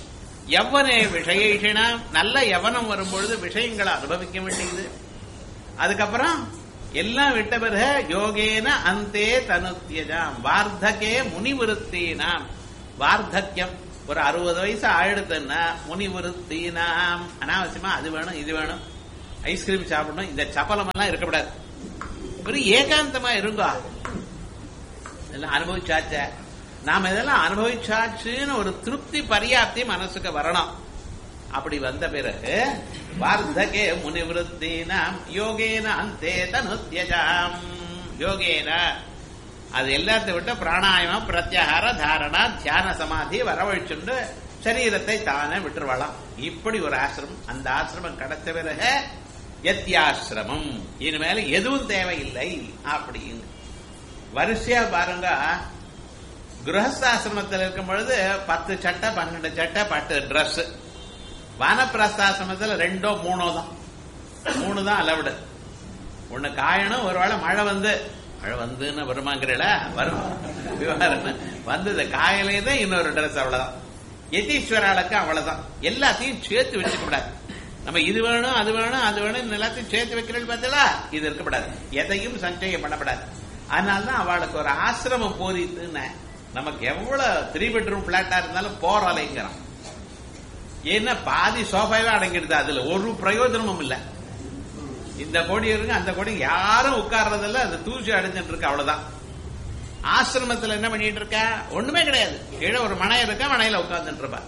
எவ்வனே விஷயேஷினா நல்ல எவனம் வரும்பொழுது விஷயங்களை அனுபவிக்க வேண்டியது அதுக்கப்புறம் எல்லாம் விட்ட பிறகு யோகேன அந்தே தனுத்தியஜாம் வார்த்தகே முனிவிருத்தீனாம் வார்த்தக்கியம் ஒரு அறுபது வயசு ஆயிடுத்துன்னா முனிவிருத்தீனாம் அனாவசியமா அது வேணும் இது வேணும் ஐஸ்கிரீம் சாப்பிடணும் இந்த சப்பலம் எல்லாம் இருக்கக்கூடாது ஒரு ஏகாந்தமா இருங்கோ இதெல்லாம் அனுபவிச்சாச்ச நாம இதெல்லாம் அனுபவிச்சாச்சுன்னு ஒரு திருப்தி பரியாப்தி மனசுக்கு வரணும் அப்படி வந்த பிறகு வார்த்தகே முனிவிருத்தினாம் யோகேன அந்தே தனுத்யஜாம் யோகேன அது எல்லாத்தை விட்டு பிராணாயாமம் பிரத்யாகார தாரணா தியான சமாதி வரவழைச்சுண்டு சரீரத்தை தானே விட்டுருவலாம் இப்படி ஒரு ஆசிரமம் அந்த ஆசிரமம் கிடைச்ச பிறகு யத்தியாசிரமம் இனிமேல எதுவும் தேவையில்லை அப்படின்னு வரிசையா பாருங்க கிரகஸ்தாசிரமத்தில் இருக்கும் பொழுது பத்து சட்டை பன்னெண்டு சட்டை பத்து Dress வானப்பிரஸ்தாசிரமத்தில் ரெண்டோ மூணோ தான் மூணு தான் அலவுடு ஒண்ணு காயணும் ஒருவேளை மழை வந்து மழை வந்துன்னு வருமாங்கிறல வரும் விவகாரம் வந்தது காயலே தான் இன்னொரு ட்ரெஸ் அவ்வளவுதான் யதீஸ்வராளுக்கு அவ்வளவுதான் எல்லாத்தையும் சேர்த்து வச்சுக்க கூடாது நம்ம இது வேணும் அது வேணும் அது வேணும் எல்லாத்தையும் சேர்த்து வைக்கிறேன்னு பார்த்தீங்களா இது இருக்கப்படாது எதையும் சஞ்சயம் பண்ணப்படாது அதனாலதான் அவளுக்கு ஒரு ஆசிரமம் போதித்துன்னு நமக்கு எவ்வளவு த்ரீ பெட்ரூம் பிளாட்டா இருந்தாலும் போறலைங்கிறான் ஏன்னா பாதி சோஃபாவே அடங்கிடுது அதுல ஒரு பிரயோஜனமும் இல்ல இந்த கொடி இருக்கு அந்த கொடி யாரும் உட்கார்றதில்ல அது தூசி அடைஞ்சிட்டு இருக்கு அவ்வளவுதான் ஆசிரமத்துல என்ன பண்ணிட்டு இருக்க ஒண்ணுமே கிடையாது கீழே ஒரு மனை இருக்க மனையில உட்கார்ந்துட்டு இருப்பா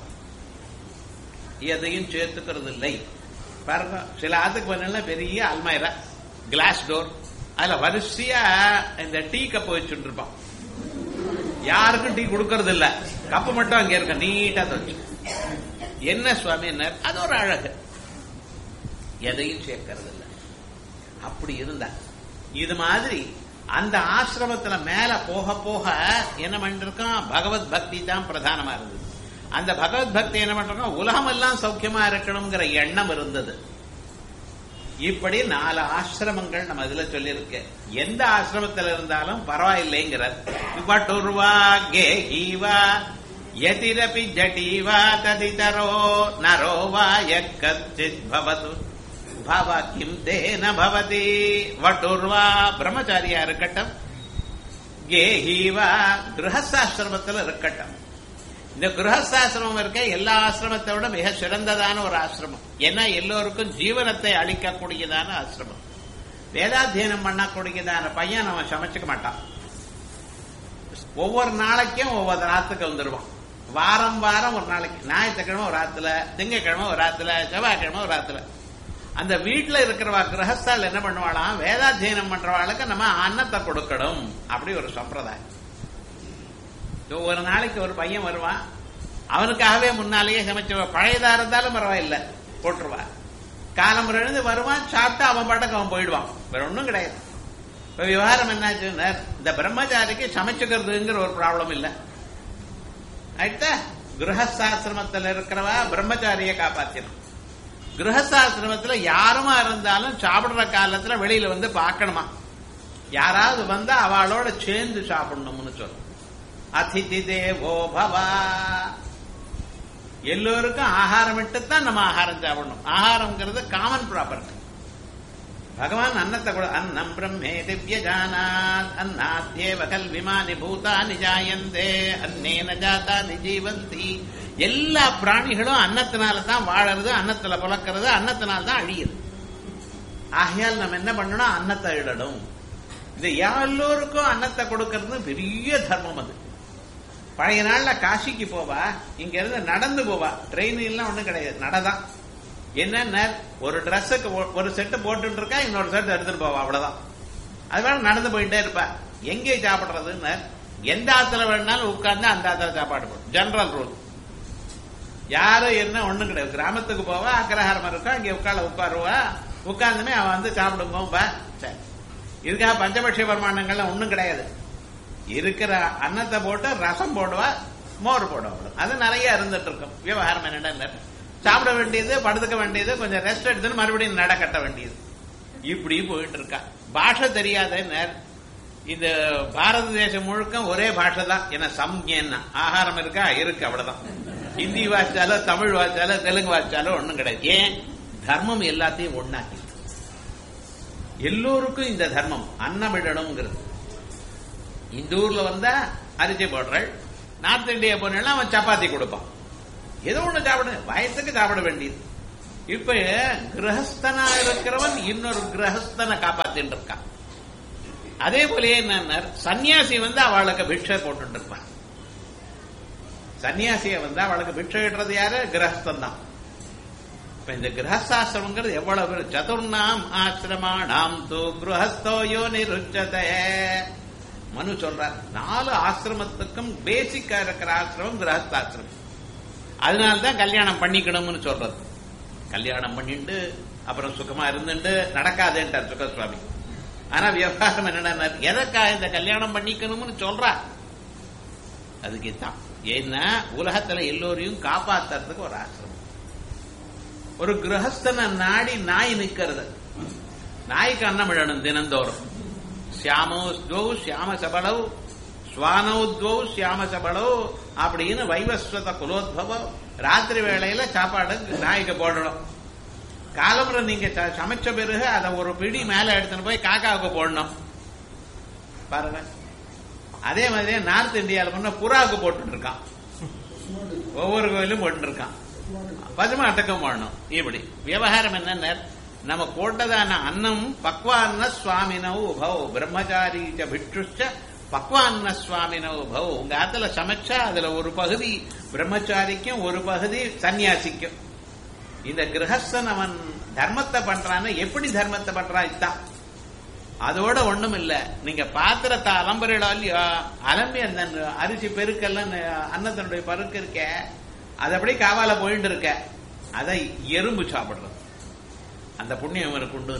எதையும் சேர்த்துக்கிறது இல்லை பாருங்க சில ஆத்துக்கு பண்ணல பெரிய அல்மாயிரா கிளாஸ் டோர் அதுல வரிசையா இந்த டீ கப் வச்சுட்டு இருப்பான் யாருக்கும் டீ கொடுக்கறது இல்ல கப்பு மட்டும் அங்க இருக்க நீட்டா தச்சு என்ன சுவாமி என்ன அது ஒரு அழகு எதையும் சேர்க்கறது இல்ல அப்படி இருந்தா இது மாதிரி அந்த ஆசிரமத்துல மேல போக போக என்ன பண்ணிருக்கான் பகவத் பக்தி தான் பிரதானமா இருந்தது அந்த பகவத் பக்தி என்ன பண்றோம் உலகம் எல்லாம் சௌக்கியமா இருக்கணுங்கிற எண்ணம் இருந்தது இப்படி நாலு ஆசிரமங்கள் நம்ம இதுல சொல்லியிருக்கு எந்த ஆசிரமத்தில் இருந்தாலும் பரவாயில்லைங்கிறார் பட்டுர்வா கேஹீவா யதிரபி ஜட்டீவா ததிதரோ நரோ வா யக்கச்சித் பவது பவ கிம் தேன பவதி வட்டுர்வா பிரம்மச்சாரியா இருக்கட்டும் கேஹீவா கிரகசாசிரமத்தில் இருக்கட்டும் இந்த கிரகஸ்தாசிரமம் இருக்க எல்லா ஆசிரமத்தை விட மிக சிறந்ததான ஒரு ஆசிரமம் ஏன்னா எல்லோருக்கும் ஜீவனத்தை அளிக்கக்கூடியதான ஆசிரமம் வேதாத்தியனம் பண்ணக்கூடியதான பையன் அவன் சமைச்சுக்க மாட்டான் ஒவ்வொரு நாளைக்கும் ஒவ்வொரு ராத்துக்கு வந்துடுவான் வாரம் வாரம் ஒரு நாளைக்கு ஞாயிற்றுக்கிழமை ஒரு ஆத்துல திங்கக்கிழமை ஒரு ஆத்துல செவ்வாய்க்கிழமை ஒரு ஆத்துல அந்த வீட்டுல இருக்கிறவா கிரகஸ்தால் என்ன பண்ணுவாளாம் வேதாத்தியனம் பண்றவாளுக்கு நம்ம அன்னத்தை கொடுக்கணும் அப்படி ஒரு சம்பிரதாயம் ஒரு நாளைக்கு ஒரு பையன் வருவான் அவனுக்காகவே முன்னாலேயே சமைச்ச பழையதா இருந்தாலும் பரவாயில்ல போட்டுருவா காலம் எழுந்து வருவான் சாப்பிட்டு அவன் பாட்டுக்கு அவன் போயிடுவான் வேற ஒன்றும் கிடையாது இப்ப விவகாரம் என்னாச்சுன்னா இந்த பிரம்மச்சாரிக்கு சமைச்சுக்கிறதுங்கிற ஒரு ப்ராப்ளம் இல்ல ஆயிட்டா கிரகஸ்தாசிரமத்தில் இருக்கிறவா பிரம்மச்சாரிய காப்பாத்திடும் கிரகஸ்தாசிரமத்துல யாருமா இருந்தாலும் சாப்பிடுற காலத்துல வெளியில வந்து பார்க்கணுமா யாராவது வந்தா அவளோட சேர்ந்து சாப்பிடணும்னு சொல்லும் அதிதி தேவோ பவா எல்லோருக்கும் ஆகாரம் தான் நம்ம ஆகாரம் சாப்பிடணும் ஆகாரம்ங்கிறது காமன் ப்ராப்பர்ட்டி பகவான் அன்னத்தை கூட அன்னம் பிரம்மே திவ்ய ஜானாத் அன்னாத்யேவ கல்விமானி பூதானி ஜாயந்தே அன்னேன ஜாதானி ஜீவந்தி எல்லா பிராணிகளும் அன்னத்தினால தான் வாழறது அன்னத்துல புழக்கிறது அன்னத்தினால தான் அழியுது ஆகையால் நம்ம என்ன பண்ணணும் அன்னத்தை இடணும் இது எல்லோருக்கும் அன்னத்தை கொடுக்கறது பெரிய தர்மம் அது பழைய நாள்ல காசிக்கு போவா இங்க இருந்து நடந்து போவா ட்ரெயின் எல்லாம் ஒண்ணும் கிடையாது நடதான் என்ன ஒரு ட்ரெஸ்ஸுக்கு ஒரு செட்டு போட்டு இருக்கா இன்னொரு செட் எடுத்துட்டு போவா அவ்வளவுதான் அது வேணா நடந்து போயிட்டே இருப்பா எங்கே சாப்பிடுறதுன்னு எந்த ஆத்துல வேணாலும் உட்கார்ந்து அந்த ஆத்துல சாப்பாடு போடும் ஜெனரல் ரூல் யாரும் என்ன ஒண்ணும் கிடையாது கிராமத்துக்கு போவா அக்ரஹாரம் இருக்கா இங்க உட்கார உட்காருவா உட்கார்ந்துமே அவன் வந்து சாப்பிடும்போது சரி இதுக்காக பஞ்சபட்ச பிரமாணங்கள்லாம் ஒண்ணும் கிடையாது இருக்கிற அன்னத்தை போட்டு ரசம் போடுவா மோர் போடுவா அது நிறைய இருந்துட்டு இருக்கும் விவகாரம் என்னடா சாப்பிட வேண்டியது படுத்துக்க வேண்டியது கொஞ்சம் ரெஸ்ட் எடுத்துன்னு மறுபடியும் நட கட்ட வேண்டியது இப்படி போயிட்டு இருக்கா பாஷை தெரியாத இந்த பாரத தேசம் முழுக்க ஒரே பாஷை தான் என்ன சம்ஞன்னா ஆகாரம் இருக்கா இருக்கு அவ்வளவுதான் ஹிந்தி வாச்சாலோ தமிழ் வாச்சாலோ தெலுங்கு வாச்சாலோ ஒண்ணும் கிடையாது ஏன் தர்மம் எல்லாத்தையும் ஒண்ணாக்கி எல்லோருக்கும் இந்த தர்மம் அன்னமிடணுங்கிறது இந்த ஊர்ல வந்தா அரிசி போடுறாள் நார்த் இந்தியா போனா அவன் சப்பாத்தி கொடுப்பான் ஏதோ ஒண்ணு சாப்பிட வயசுக்கு சாப்பிட வேண்டியது இப்ப கிரகஸ்தனா இருக்கிறவன் இன்னொரு கிரகஸ்தனை காப்பாத்தின்னு இருக்கான் அதே போல என்ன சன்னியாசி வந்து அவளுக்கு பிக்ஷை போட்டு இருப்பான் சன்னியாசிய வந்து அவளுக்கு பிக்ஷை இடுறது யாரு கிரகஸ்தன் தான் இப்ப இந்த கிரகஸ்தாசிரமங்கிறது எவ்வளவு பேர் சதுர்ணாம் ஆசிரமாணாம் தூ கிரகஸ்தோ யோ நிருச்சதே மனு சொல்றார் நாலு ஆசிரமத்துக்கும் பேசிக்கா இருக்கிற ஆசிரமம் கிரகஸ்தாசிரமம் அதனால்தான் கல்யாணம் பண்ணிக்கணும்னு சொல்றது கல்யாணம் பண்ணிட்டு அப்புறம் சுகமா இருந்துட்டு நடக்காதேன்ட்டார் சுகசுவாமி ஆனா விவகாரம் என்னன்னா எதற்கா இந்த கல்யாணம் பண்ணிக்கணும்னு சொல்றா அதுக்கு தான் ஏன்னா உலகத்துல எல்லோரையும் காப்பாத்துறதுக்கு ஒரு ஆசிரமம் ஒரு கிரகஸ்தனை நாடி நாய் நிக்கிறது நாய்க்கு அன்னம் விழணும் தினந்தோறும் சியாமோ துவௌ சியாம சபலவ் ஸ்வானௌ துவௌ சியாம சபலவ் அப்படின்னு வைவஸ்வத குலோத்பவம் ராத்திரி வேளையில சாப்பாடு நாய்க்கு போடணும் காலமுறை நீங்க ச- சமைச்ச பிறகு அதை ஒரு பிடி மேல எடுத்துன்னு போய் காக்காவுக்கு போடணும் பாருங்க அதே மாதிரி நார்த் இந்தியால முன்ன புறாவுக்கு போட்டுட்டு இருக்கான் ஒவ்வொரு கோயிலும் போட்டு இருக்கான் பசுமாட்டுக்கும் போடணும் இப்படி விவகாரம் என்னன்னா நம்ம போட்டதான அன்னம் பக்வான்ன சுவாமினோ உபவ் பிரம்மச்சாரி ச பிட்சுச்ச பக்வான்ன சுவாமினோ உபவ் உங்க ஆத்துல சமைச்சா அதுல ஒரு பகுதி பிரம்மச்சாரிக்கும் ஒரு பகுதி சன்னியாசிக்கும் இந்த கிரகஸ்தன் அவன் தர்மத்தை பண்றான்னு எப்படி தர்மத்தை பண்றான் இதான் அதோட ஒண்ணும் இல்ல நீங்க பாத்திரத்தை அலம்புறா இல்லையோ அலம்பி அந்த அரிசி பெருக்கெல்லாம் அன்னத்தினுடைய பருக்கு இருக்க அது அப்படியே காவால போயிட்டு இருக்க அதை எறும்பு சாப்பிடுறது அந்த புண்ணியம் இவனுக்கு உண்டு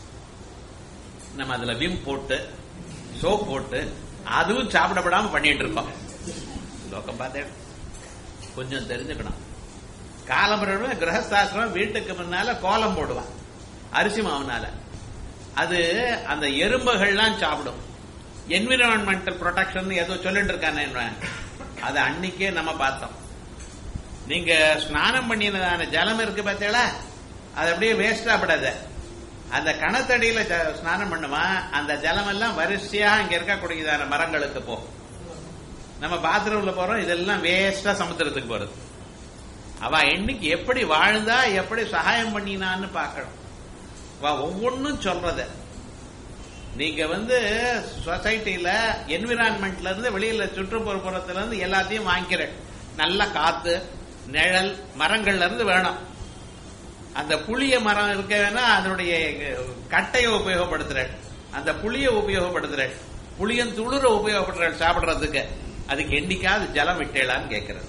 நம்ம அதுல விம் போட்டு சோப் போட்டு அதுவும் சாப்பிடப்படாம பண்ணிட்டு இருக்கோம் லோக்கம் பார்த்தேன் கொஞ்சம் தெரிஞ்சுக்கணும் காலம்புற கிரகஸ்தாசிரமம் வீட்டுக்கு முன்னால கோலம் போடுவான் அரிசி மாவுனால அது அந்த எறும்புகள்லாம் சாப்பிடும் என்விரான்மெண்டல் ப்ரொடெக்ஷன் ஏதோ சொல்லிட்டு இருக்கானே இவன். அது அன்னைக்கே நம்ம பார்த்தோம் நீங்க ஸ்நானம் பண்ணினதான ஜலம் இருக்கு பார்த்தீங்களா அது அப்படியே வேஸ்டா படாது அந்த கணத்தடியில ஜ- ஸ்நானம் பண்ணுமா அந்த ஜலம் எல்லாம் வரிசையா இங்க இருக்கக்கூடியதான மரங்களுக்கு போகும் நம்ம பாத்ரூம்ல போறோம் இதெல்லாம் வேஸ்டா சமுத்திரத்துக்கு போறது அவ என்னைக்கு எப்படி வாழ்ந்தா எப்படி சகாயம் பண்ணினான்னு பார்க்கணும் அவ ஒவ்வொன்னும் சொல்றத நீங்க வந்து சொசைட்டில என்விரான்மெண்ட்ல இருந்து வெளியில சுற்றுப்புறப்புறத்துல இருந்து எல்லாத்தையும் வாங்கிக்கிற நல்ல காத்து நிழல் மரங்கள்ல இருந்து வேணும் அந்த புளிய மரம் இருக்க வேணா அதனுடைய கட்டையை உபயோகப்படுத்துற அந்த புளிய உபயோகப்படுத்துற புளியன் துளிர உபயோகப்படுற சாப்பிடுறதுக்கு அதுக்கு என்னைக்காவது ஜலம் விட்டேலான்னு கேட்கறது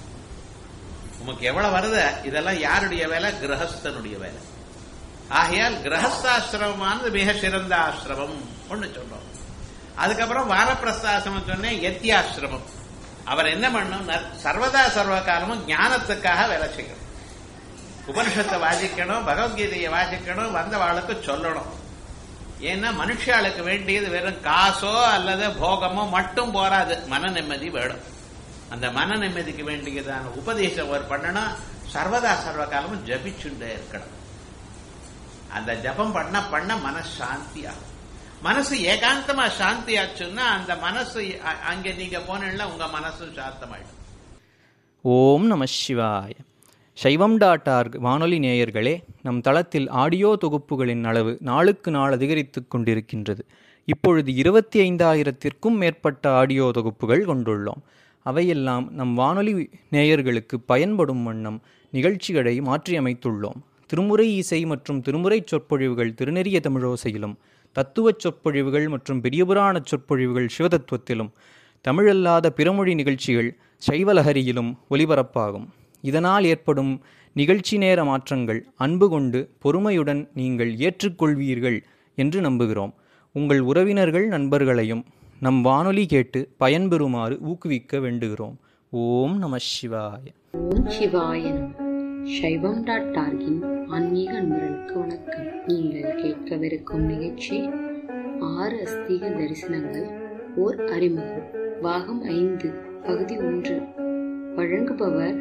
உமக்கு எவ்வளவு வருது இதெல்லாம் யாருடைய வேலை கிரகஸ்தனுடைய வேலை ஆகையால் கிரகஸ்தாசிரமமானது மிக சிறந்த ஆசிரமம் ஒண்ணு சொல்றோம் அதுக்கப்புறம் வானப்பிரஸ்தாசிரமம் சொன்னேன் எத்தியாசிரமம் அவர் என்ன பண்ணும் சர்வதா சர்வ காலமும் ஞானத்துக்காக வேலை செய்யணும் உபனிஷத்தை வாசிக்கணும் பகவத்கீதையை வாசிக்கணும் வந்தவாளுக்கு சொல்லணும் ஏன்னா மனுஷாளுக்கு வேண்டியது வெறும் காசோ அல்லது போகமோ மட்டும் போராது மன நிம்மதி வேணும் அந்த மன நிம்மதிக்கு வேண்டியதான உபதேசம் அவர் பண்ணணும் சர்வதா சர்வ காலமும் ஜபிச்சுட்டே இருக்கணும் அந்த ஜபம் பண்ண பண்ண மனசாந்தி ஆகும் மனசு ஏகாந்தமா சாந்தி ஆச்சுன்னா அந்த மனசு அ- அங்க நீங்க போனீங்கன்னா உங்க மனசு சாந்தமாயிடும் ஓம் நம சிவாய சைவம் டாட் ஆர்க் வானொலி நேயர்களே நம் தளத்தில் ஆடியோ தொகுப்புகளின் அளவு நாளுக்கு நாள் அதிகரித்து கொண்டிருக்கின்றது இப்பொழுது இருபத்தி ஐந்தாயிரத்திற்கும் மேற்பட்ட ஆடியோ தொகுப்புகள் கொண்டுள்ளோம் அவையெல்லாம் நம் வானொலி நேயர்களுக்கு பயன்படும் வண்ணம் நிகழ்ச்சிகளை மாற்றியமைத்துள்ளோம் திருமுறை இசை மற்றும் திருமுறைச் சொற்பொழிவுகள் திருநெறிய தமிழோசையிலும் தத்துவச் சொற்பொழிவுகள் மற்றும் பெரியபுராணச் சொற்பொழிவுகள் சிவதத்துவத்திலும் தமிழல்லாத பிறமொழி நிகழ்ச்சிகள் சைவலஹரியிலும் ஒலிபரப்பாகும் இதனால் ஏற்படும் நிகழ்ச்சி நேர மாற்றங்கள் அன்பு கொண்டு பொறுமையுடன் நீங்கள் ஏற்றுக்கொள்வீர்கள் என்று நம்புகிறோம் உங்கள் உறவினர்கள் நண்பர்களையும் நம் வானொலி கேட்டு பயன்பெறுமாறு ஊக்குவிக்க வேண்டுகிறோம் ஓம் நம சிவாய ஓம் சிவாய நம சைவம் டாட் டார்கின் ஆன்மீக அன்பர்களுக்கு வணக்கம் நீங்கள் கேட்கவிருக்கும் நிகழ்ச்சி ஆறு அஸ்தீக தரிசனங்கள் ஓர் அறிமுகம் பாகம் ஐந்து பகுதி ஒன்று வழங்குபவர்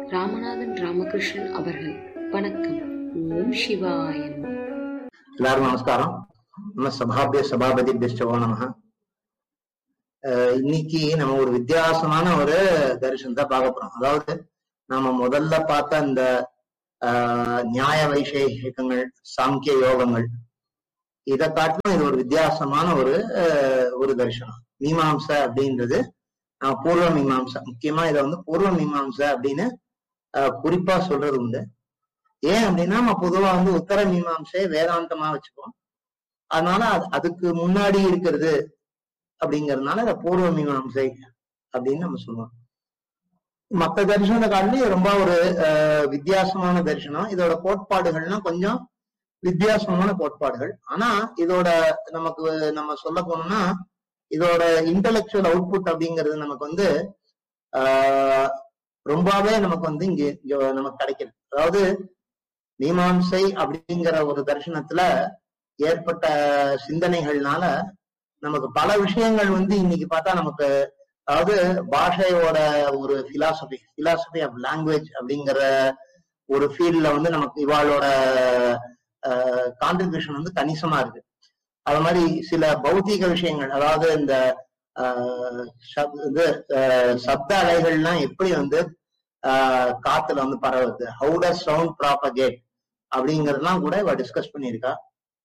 ராமநாதன் ராமகிருஷ்ணன் அவர்கள் வணக்கம் ஓம் சிவாய நமः. எல்லாரும் நமஸ்காரம் நம்ம சபாபிய சபாபதிபியோ நம இன்னைக்கு நம்ம ஒரு வித்தியாசமான ஒரு தரிசனத்தை பார்க்க போறோம் அதாவது நாம முதல்ல பார்த்த இந்த ஆஹ், நியாய வைசேஷிகங்கள் சாங்கிய யோகங்கள் இதை காட்டிலும் இது ஒரு வித்தியாசமான ஒரு ஆஹ், ஒரு தரிசனம் மீமாம்சை அப்படின்றது ஆஹ், பூர்வ மீமாம்சை முக்கியமா இதை வந்து பூர்வ மீமாம்சை அப்படின்னு ஆஹ், குறிப்பா சொல்றது உண்டு ஏன் அப்படின்னா நம்ம பொதுவா வந்து உத்தர மீமாம்சையை வேதாந்தமா வச்சுப்போம் அதனால அது- அதுக்கு முன்னாடி இருக்கிறது அப்படிங்கறதுனால இதை பூர்வ மீமாம்சை அப்படின்னு நம்ம சொல்லுவோம் மத்த தரிசனத்தை காட்டிலும் ரொம்ப ஒரு அஹ், வித்தியாசமான தரிசனம் இதோட கோட்பாடுகள்லாம் கொஞ்சம் வித்தியாசமான கோட்பாடுகள் ஆனா இதோட நமக்கு நம்ம சொல்ல போனோம்னா இதோட இன்டலெக்சுவல் அவுட்புட் அப்படிங்கிறது நமக்கு வந்து ஆஹ் ரொம்பவே நமக்கு வந்து இங்க இங்க நமக்கு கிடைக்குது அதாவது மீமாம்சை அப்படிங்கிற ஒரு தரிசனத்துல ஏற்பட்ட சிந்தனைகள்னால நமக்கு பல விஷயங்கள் வந்து இன்னைக்கு பார்த்தா நமக்கு அதாவது பாஷையோட ஒரு பிலாசபி பிலாசபி ஆஃப் லாங்குவேஜ் அப்படிங்கிற ஒரு ஃபீல்ட்ல வந்து நமக்கு இவாளோட கான்ட்ரிபியூஷன் வந்து கணிசமா இருக்கு அது மாதிரி சில பௌதீக விஷயங்கள் அதாவது இந்த ஆஹ் சப்- இது ஆஹ் சப்த அலைகள்லாம் எப்படி வந்து ஆஹ் காத்துல வந்து பரவுது ஹவு டஸ் சவுண்ட் ப்ராபகேட் அப்படிங்கறதெல்லாம் கூட இவ டிஸ்கஸ் பண்ணியிருக்கா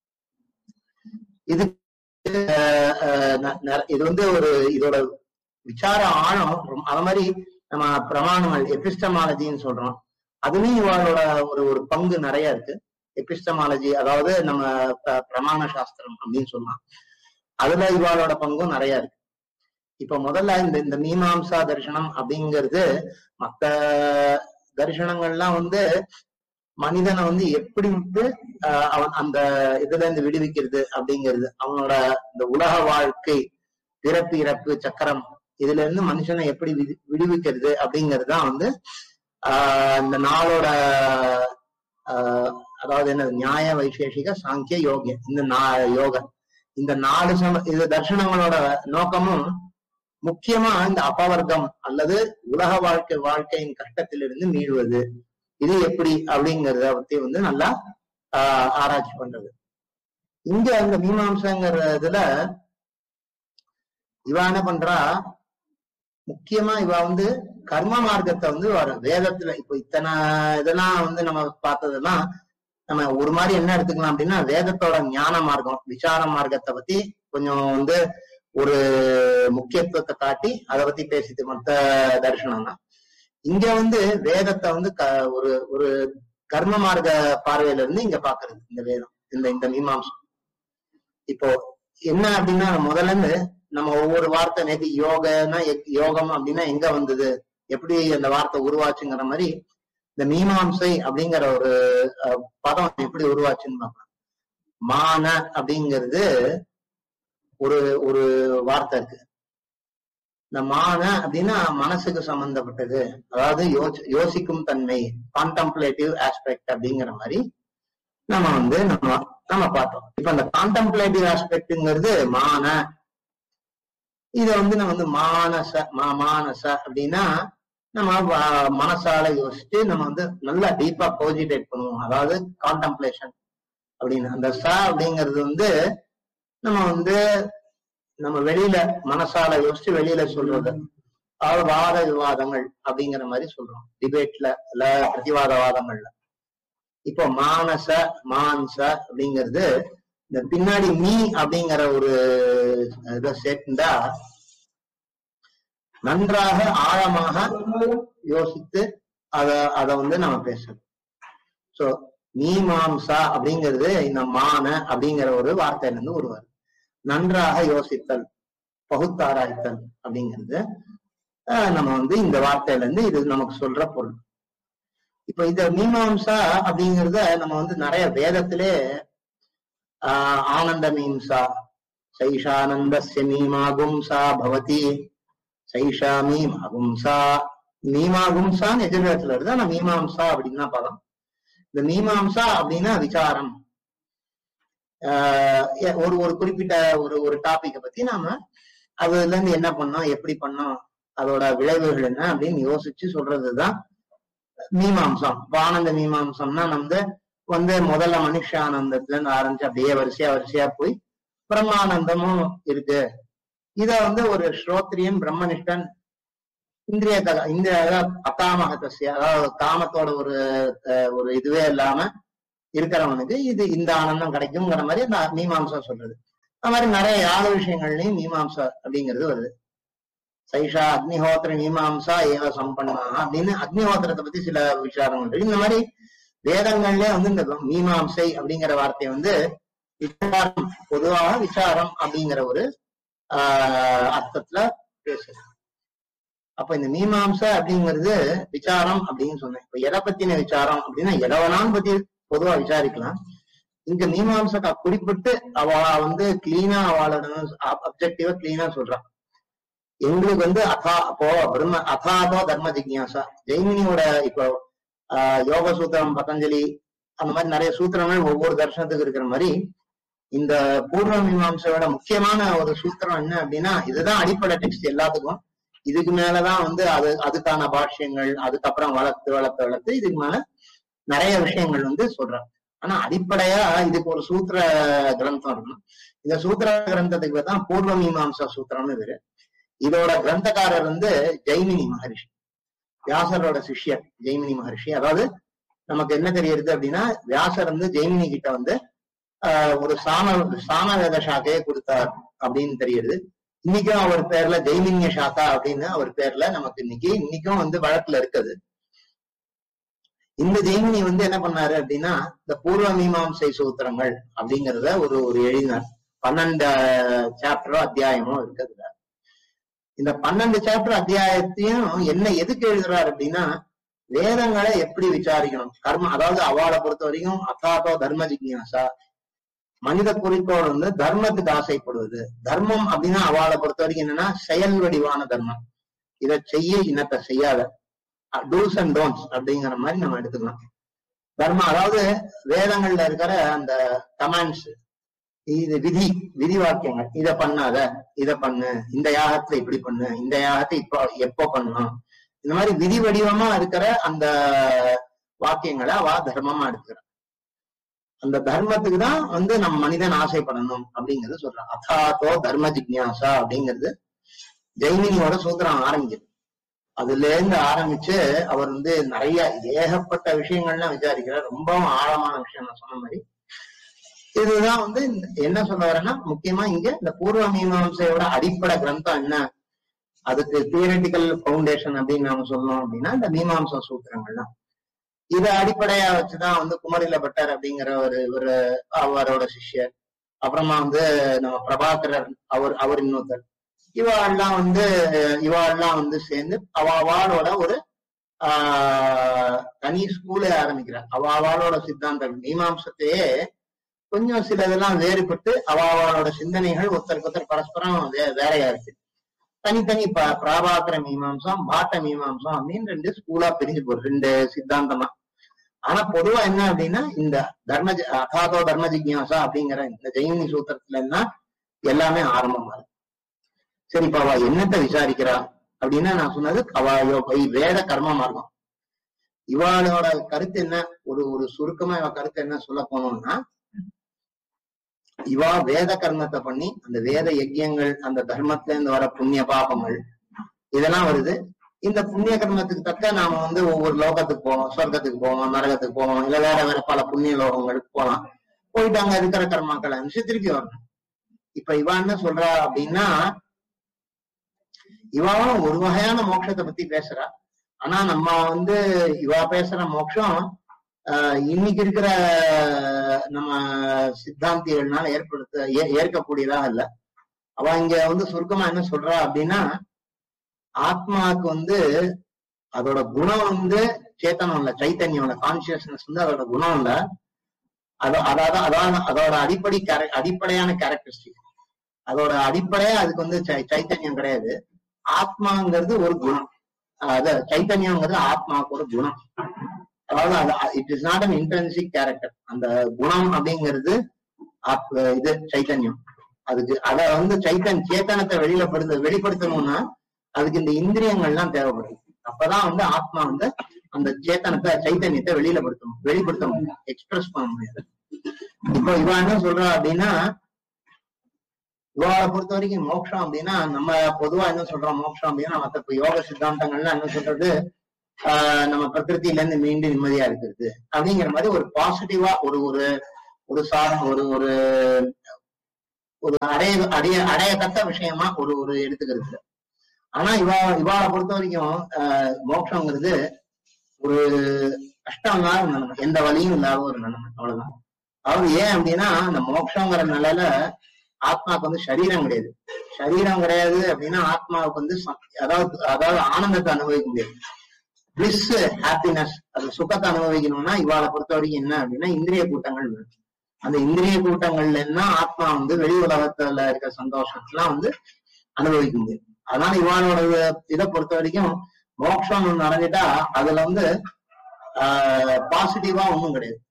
இது ஆஹ் ஆஹ் ந- ந- இது வந்து ஒரு இதோட விசார ஆழம் ரொம்ப- அது மாதிரி நம்ம பிரமாணங்கள் எபிஸ்டமாலஜின்னு சொல்றோம் அதுலயும் இவளோட ஒரு ஒரு பங்கு நிறைய இருக்கு எபிஸ்டமாலஜி அதாவது நம்ம ப- பிரமாண சாஸ்திரம் அப்படின்னு சொல்லலாம் அதுல இவாளோட பங்கும் நிறைய இருக்கு இப்ப முதல்ல இந்த இந்த மீமாம்சா தரிசனம் அப்படிங்கிறது மத்த தரிசனங்கள்லாம் வந்து மனிதனை வந்து எப்படி விட்டு ஆஹ் அவன் அந்த இதுல இருந்து விடுவிக்கிறது அப்படிங்கிறது அவனோட இந்த உலக வாழ்க்கை பிறப்பு இறப்பு சக்கரம் இதுல இருந்து மனுஷனை எப்படி விடு- விடுவிக்கிறது அப்படிங்கிறது தான் வந்து ஆஹ் இந்த நாளோட ஆஹ் அதாவது என்ன நியாய வைசேஷிக சாங்கிய யோகிய இந்த நா யோக இந்த நாலு சம இது தர்ஷனங்களோட நோக்கமும் முக்கியமா இந்த அபவர்க்கம் அல்லது உலக வாழ்க்கை வாழ்க்கையின் கஷ்டத்திலிருந்து மீள்வது இது எப்படி அப்படிங்கறத பத்தி வந்து நல்லா ஆஹ் ஆராய்ச்சி பண்றது இங்க அந்த மீமாம்சங்கிற இதுல இவ என்ன பண்றா முக்கியமா இவ வந்து கர்ம மார்க்கத்தை வந்து வர வேதத்துல இப்போ இத்தனை இதெல்லாம் வந்து நம்ம பார்த்ததெல்லாம் நம்ம ஒரு மாதிரி என்ன எடுத்துக்கலாம் அப்படின்னா வேதத்தோட ஞான மார்க்கம் விசார மார்க்கத்தை பத்தி கொஞ்சம் வந்து ஒரு முக்கியத்துவத்தை காட்டி அதை பத்தி பேசிட்டு மத்த தரிசனம் தான் இங்க வந்து வேதத்தை வந்து க- ஒரு ஒரு கர்ம மார்க்க பார்வையில இருந்து இங்க பாக்குறது இந்த வேதம் இந்த இந்த மீமாம்சம் இப்போ என்ன அப்படின்னா முதல்ல இருந்து நம்ம ஒவ்வொரு வார்த்தை நேத்து யோகனா எக்- யோகம் அப்படின்னா எங்க வந்தது எப்படி அந்த வார்த்தை உருவாச்சுங்கிற மாதிரி இந்த மீமாம்சை அப்படிங்கிற ஒரு அஹ், பதம் எப்படி உருவாச்சுன்னு பார்க்கலாம் மான அப்படிங்கிறது ஒரு ஒரு வார்த்தை இருக்கு இந்த மான அப்படின்னா மனசுக்கு சம்பந்தப்பட்டது அதாவது யோசி யோசிக்கும் தன்மை கான்டம்ப்ளேட்டிவ் ஆஸ்பெக்ட் அப்படிங்கிற மாதிரி நம்ம வந்து நம்ம நம்ம பார்த்தோம் இப்ப அந்த கான்டம்ப்ளேட்டிவ் ஆஸ்பெக்ட்ங்கிறது மான இத வந்து நம்ம வந்து மானச மா- மானச அப்படின்னா நம்ம வ- மனசால யோசிச்சு நம்ம வந்து நல்லா டீப்பா கோஜிடேட் பண்ணுவோம் அதாவது கான்டம்ப்ளேஷன் அப்படின்னு அந்த ச அப்படிங்கிறது வந்து நம்ம வந்து நம்ம வெளியில மனசால யோசிச்சு வெளியில சொல்றது அதாவது வாத விவாதங்கள் அப்படிங்கிற மாதிரி சொல்றோம் டிபேட்ல இல்ல பிரதிவாதவாதங்கள்ல இப்போ மானச மான்ச அப்படிங்கிறது இந்த பின்னாடி மீ அப்படிங்கிற ஒரு இதை சேர்ந்தா நன்றாக ஆழமாக யோசித்து அத அத வந்து நம்ம பேசணும் சோ மீமாம்சா அப்படிங்கிறது இந்த மான அப்படிங்கிற ஒரு வார்த்தையில இருந்து உருவாரு நன்றாக யோசித்தல் பகுத்தாராய்த்தல் அப்படிங்கிறது ஆஹ் நம்ம வந்து இந்த வார்த்தையில இருந்து இது நமக்கு சொல்ற பொருள் இப்ப இந்த மீமாம்சா அப்படிங்கிறத நம்ம வந்து நிறைய வேதத்திலே ஆஹ் ஆனந்த மீம்சா சைஷானந்தஸ்ய மீமாகும்சா பவதி சைஷா மீமாகும்சா மீமாகும்சான்னு எதிர்வேதத்துல வருது ஆனா மீமாம்சா அப்படின்னா பதம் இந்த மீமாம்சா அப்படின்னா விசாரம் ஆஹ் எ- ஒரு ஒரு குறிப்பிட்ட ஒரு ஒரு டாபிக்கை பத்தி நாம அதுல இருந்து என்ன பண்ணோம் எப்படி பண்ணோம் அதோட விளைவுகள் என்ன அப்படின்னு யோசிச்சு சொல்றதுதான் மீமாம்சம் ஆனந்த மீமாம்சம்னா வந்து வந்து முதல்ல மனுஷானந்தத்துல இருந்து ஆரம்பிச்சு அப்படியே வரிசையா வரிசையா போய் பிரம்மானந்தமும் இருக்கு இத வந்து ஒரு ஸ்ரோத்ரியன் பிரம்மனிஷ்டன் இந்திரிய கதா இந்த அகாமகத்தசிய அதாவது காமத்தோட ஒரு அஹ், ஒரு இதுவே இல்லாம இருக்கிறவனுக்கு இது இந்த ஆனந்தம் கிடைக்குங்கிற மாதிரி அந்த மீமாம்சா சொல்றது அது மாதிரி நிறைய யாக விஷயங்கள்லயும் மீமாம்சா அப்படிங்கிறது வருது சைஷா அக்னிஹோத்திர மீமாம்சா ஏவ சம்பன்னா அப்படின்னு அக்னிஹோத்திரத்தை பத்தி சில விசாரம் இருக்கு இந்த மாதிரி வேதங்கள்லயே வந்து இந்த மீமாம்சை அப்படிங்கிற வார்த்தையை வந்து விசாரம் பொதுவாக விசாரம் அப்படிங்கிற ஒரு ஆஹ் அர்த்தத்துல பேசுது அப்ப இந்த மீமாம்சை அப்படிங்கிறது விசாரம் அப்படின்னு சொன்னேன் இப்ப எதை பத்தின விசாரம் அப்படின்னா எதவனாலும் பத்தி பொதுவா விசாரிக்கலாம் இங்க மீமாம்சக்கா குறிப்பிட்டு அவ வந்து கிளீனா அவளோட அப்ஜெக்டிவா கிளீனா சொல்றான் எங்களுக்கு வந்து அதா அப்போ பிரம்ம அதாதோ தர்ம ஜிக்யாசா ஜெய்மினியோட இப்போ ஆஹ் யோக சூத்திரம் பதஞ்சலி அந்த மாதிரி நிறைய சூத்திரங்கள் ஒவ்வொரு தர்சனத்துக்கு இருக்கிற மாதிரி இந்த பூர்வ மீமாம்சையோட முக்கியமான ஒரு சூத்திரம் என்ன அப்படின்னா இதுதான் அடிப்படை டெக்ஸ்ட் எல்லாத்துக்கும் இதுக்கு மேலதான் வந்து அது அதுக்கான பாஷ்யங்கள் அதுக்கப்புறம் வளர்த்து வளர்த்து வளர்த்து இதுக்கு மேல நிறைய விஷயங்கள் வந்து சொல்றாங்க ஆனா அடிப்படையா இதுக்கு ஒரு சூத்திர கிரந்தம் இருக்கணும் இந்த சூத்திர கிரந்தத்துக்கு தான் பூர்வ மீமாம்சா சூத்திரம்னு பேரு இதோட கிரந்தக்காரர் வந்து ஜெய்மினி மகரிஷி வியாசரோட சிஷ்யர் ஜெய்மினி மகரிஷி அதாவது நமக்கு என்ன தெரியுது அப்படின்னா வியாசர் வந்து ஜெய்மினி கிட்ட வந்து ஆஹ் ஒரு சாம சாமவேத சாக்கையை கொடுத்தார் அப்படின்னு தெரியுது இன்னைக்கும் அவர் பேர்ல ஜெய்மின்ய சாக்கா அப்படின்னு அவர் பேர்ல நமக்கு இன்னைக்கு இன்னைக்கும் வந்து வழக்குல இருக்குது இந்த ஜெய்மினி வந்து என்ன பண்ணாரு அப்படின்னா இந்த பூர்வ மீமாம்சை சூத்திரங்கள் அப்படிங்கறத ஒரு ஒரு எழுதினார் பன்னெண்டு சாப்டரோ அத்தியாயமோ இருக்கிறதுல இந்த பன்னெண்டு சாப்டர் அத்தியாயத்தையும் என்ன எதுக்கு எழுதுறாரு அப்படின்னா வேதங்களை எப்படி விசாரிக்கணும் கர்ம அதாவது அவளை பொறுத்த வரைக்கும் அத்தாத்தோ தர்ம ஜிக்யாசா மனித குறிக்கோள் வந்து தர்மத்துக்கு ஆசைப்படுவது தர்மம் அப்படின்னா அவளை பொறுத்த வரைக்கும் என்னன்னா செயல் வடிவான தர்மம் இதை செய்ய இனத்தை செய்யாத டூஸ் அண்ட் டோன்ஸ் அப்படிங்கிற மாதிரி நம்ம எடுத்துக்கலாம் தர்மம் அதாவது வேதங்கள்ல இருக்கிற அந்த கமாண்ட்ஸ் இது விதி விதி வாக்கியங்கள் இத பண்ணாத இத பண்ணு இந்த யாகத்துல இப்படி பண்ணு இந்த யாகத்தை இப்போ எப்போ பண்ணணும் இந்த மாதிரி விதி வடிவமா இருக்கிற அந்த வாக்கியங்களை அவ தர்மமா எடுத்துக்கிறான் அந்த தர்மத்துக்கு தான் வந்து நம்ம மனிதன் ஆசைப்படணும் அப்படிங்கறது சொல்றான் அதாத்தோ தர்ம ஜிக்யாசா அப்படிங்கிறது ஜெய்மினியோட சூத்திரம் ஆரம்பிக்குது அதுல இருந்து ஆரம்பிச்சு அவர் வந்து நிறைய ஏகப்பட்ட விஷயங்கள்லாம் விசாரிக்கிறார் ரொம்பவும் ஆழமான விஷயம் நான் சொன்ன மாதிரி இதுதான் வந்து இந்த- என்ன சொல்ல வரேன்னா முக்கியமா இங்க இந்த பூர்வ மீமாம்சையோட அடிப்படை கிரந்தம் என்ன அதுக்கு தியரட்டிக்கல் ஃபவுண்டேஷன் அப்படின்னு நாம சொல்லணும் அப்படின்னா இந்த மீமாம்சா சூத்திரங்கள் தான் இதை அடிப்படையா வச்சுதான் வந்து குமரில பட்டர் அப்படிங்கிற ஒரு ஒரு அவரோட சிஷ்யர் அப்புறமா வந்து நம்ம பிரபாகரர் அவர் அவர் இன்னொருத்தர் இவாள்லாம் வந்து இவாள்லாம் வந்து சேர்ந்து அவ அவளோட ஒரு ஆஹ் தனி ஸ்கூலே ஆரம்பிக்கிறார் அவ அவளோட சித்தாந்தம் மீமாம்சத்தையே கொஞ்சம் சில இதெல்லாம் வேறுபட்டு அவ அவளோட சிந்தனைகள் ஒருத்தருக்கு ஒருத்தர் பரஸ்பரம் வே- வேறையா இருக்கு தனித்தனி ப பிராபாகர மீமாம்சம் பாட்ட மீமாம்சம் அப்படின்னு ரெண்டு ஸ்கூலா பிரிஞ்சு போகுது ரெண்டு சித்தாந்தமா ஆனா பொதுவா என்ன அப்படின்னா இந்த தர்ம ஜ- அகாதோ தர்ம ஜிக்யாசா அப்படிங்கிற இந்த ஜெயினி சூத்திரத்துல என்ன எல்லாமே ஆரம்பமா இருக்கு சரி இப்ப அவ என்னத்த விசாரிக்கிறா அப்படின்னா நான் சொன்னது அவ யோ- இ- வேத கர்ம மார்க்கம் இவாளோட கருத்து என்ன ஒரு ஒரு சுருக்கமா இவ கருத்து என்ன சொல்ல போனோம்னா இவா வேத கர்மத்தை பண்ணி அந்த வேத யஜ்யங்கள் அந்த தர்மத்துல இருந்து வர புண்ணிய பாபங்கள் இதெல்லாம் வருது இந்த புண்ணிய கர்மத்துக்கு தக்க நாம வந்து ஒவ்வொரு லோகத்துக்கு போவோம் சொர்க்கத்துக்கு போவோம் நரகத்துக்கு போவோம் இல்ல வேற வேற பல புண்ணிய லோகங்களுக்கு போலாம் போயிட்டு அங்க இருக்கிற கர்மாக்களை அனுப்பிச்சு திருப்பி வரணும் இப்ப இவா என்ன சொல்றா அப்படின்னா இவாவும் ஒரு வகையான மோட்சத்தை பத்தி பேசுறா ஆனா நம்ம வந்து இவா பேசுற மோட்சம் ஆஹ் இன்னைக்கு இருக்கிற நம்ம சித்தாந்திகள்னால ஏற்படுத்த ஏ- ஏற்கக்கூடியதாக இல்ல அவ இங்க வந்து சுருக்கமா என்ன சொல்றா அப்படின்னா ஆத்மாவுக்கு வந்து அதோட குணம் வந்து சேத்தனம் இல்ல சைத்தன்யம் இல்ல கான்சியஸ்னஸ் வந்து அதோட குணம் இல்ல அதோ அதாவது அதாவது அதோட அடிப்படை கேர- அடிப்படையான கேரக்டரிஸ்டிக் அதோட அடிப்படையா அதுக்கு வந்து சை- சைத்தன்யம் கிடையாது ஆத்மாங்கிறது ஒரு குணம் அது சைத்தன்யங்கிறது ஆத்மாவுக்கு ஒரு குணம் அதாவது அது it is not an intrinsic character அந்த குணம் அப்படிங்கிறது ஆத்- இது சைத்தன்யம் அதுக்கு அத வந்து சைத்தன் சேத்தனத்தை வெளியில படுத்த வெளிப்படுத்தணும்னா அதுக்கு இந்த இந்திரியங்கள்லாம் தேவைப்படுது அப்பதான் வந்து ஆத்மா வந்து அந்த சேத்தனத்தை சைத்தன்யத்தை வெளியில படுத்த வெளிப்படுத்த முடியும் எக்ஸ்பிரஸ் பண்ண முடியாது இப்போ இவ என்ன சொல்றா அப்படின்னா இவாளை பொறுத்த வரைக்கும் மோட்சம் அப்படின்னா நம்ம பொதுவா என்ன சொல்றோம் மோட்சம் அப்படின்னா மத்த இப்ப யோக சித்தாந்தங்கள்லாம் என்ன சொல்றது ஆஹ் நம்ம பிரகிருத்தில இருந்து மீண்டு நிம்மதியா இருக்கிறது அப்படிங்கிற மாதிரி ஒரு பாசிட்டிவா ஒரு ஒரு ஒரு சார் ஒரு ஒரு ஒரு அடைய அடைய அடையத்தக்க விஷயமா ஒரு ஒரு எடுத்துக்கிறது ஆனா இவா இவாளை பொறுத்த வரைக்கும் ஆஹ் மோட்சங்கிறது ஒரு கஷ்டமான நிலைமை எந்த வழியும் இல்லாத ஒரு நிலைமை அவ்வளவுதான் அதாவது ஏன் அப்படின்னா அந்த மோட்சங்கிற நிலையில ஆத்மாவுக்கு வந்து சரீரம் கிடையாது சரீரம் கிடையாது அப்படின்னா ஆத்மாவுக்கு வந்து ச- அதாவது அதாவது ஆனந்தத்தை அனுபவிக்க முடியாது பிளிஸ் ஹாப்பினஸ் அது சுகத்தை அனுபவிக்கணும்னா இவாளை பொறுத்த வரைக்கும் என்ன அப்படின்னா இந்திரிய கூட்டங்கள் வேணும் அந்த இந்திரிய கூட்டங்கள்ல என்ன ஆத்மா வந்து வெளி உலகத்துல இருக்க சந்தோஷத்தெல்லாம் வந்து அனுபவிக்க முடியும் அதனால இவாளோட இதை பொறுத்த வரைக்கும் மோட்சம் ஒண்ணு நடந்துட்டா அதுல வந்து பாசிட்டிவா ஒண்ணும் கிடையாது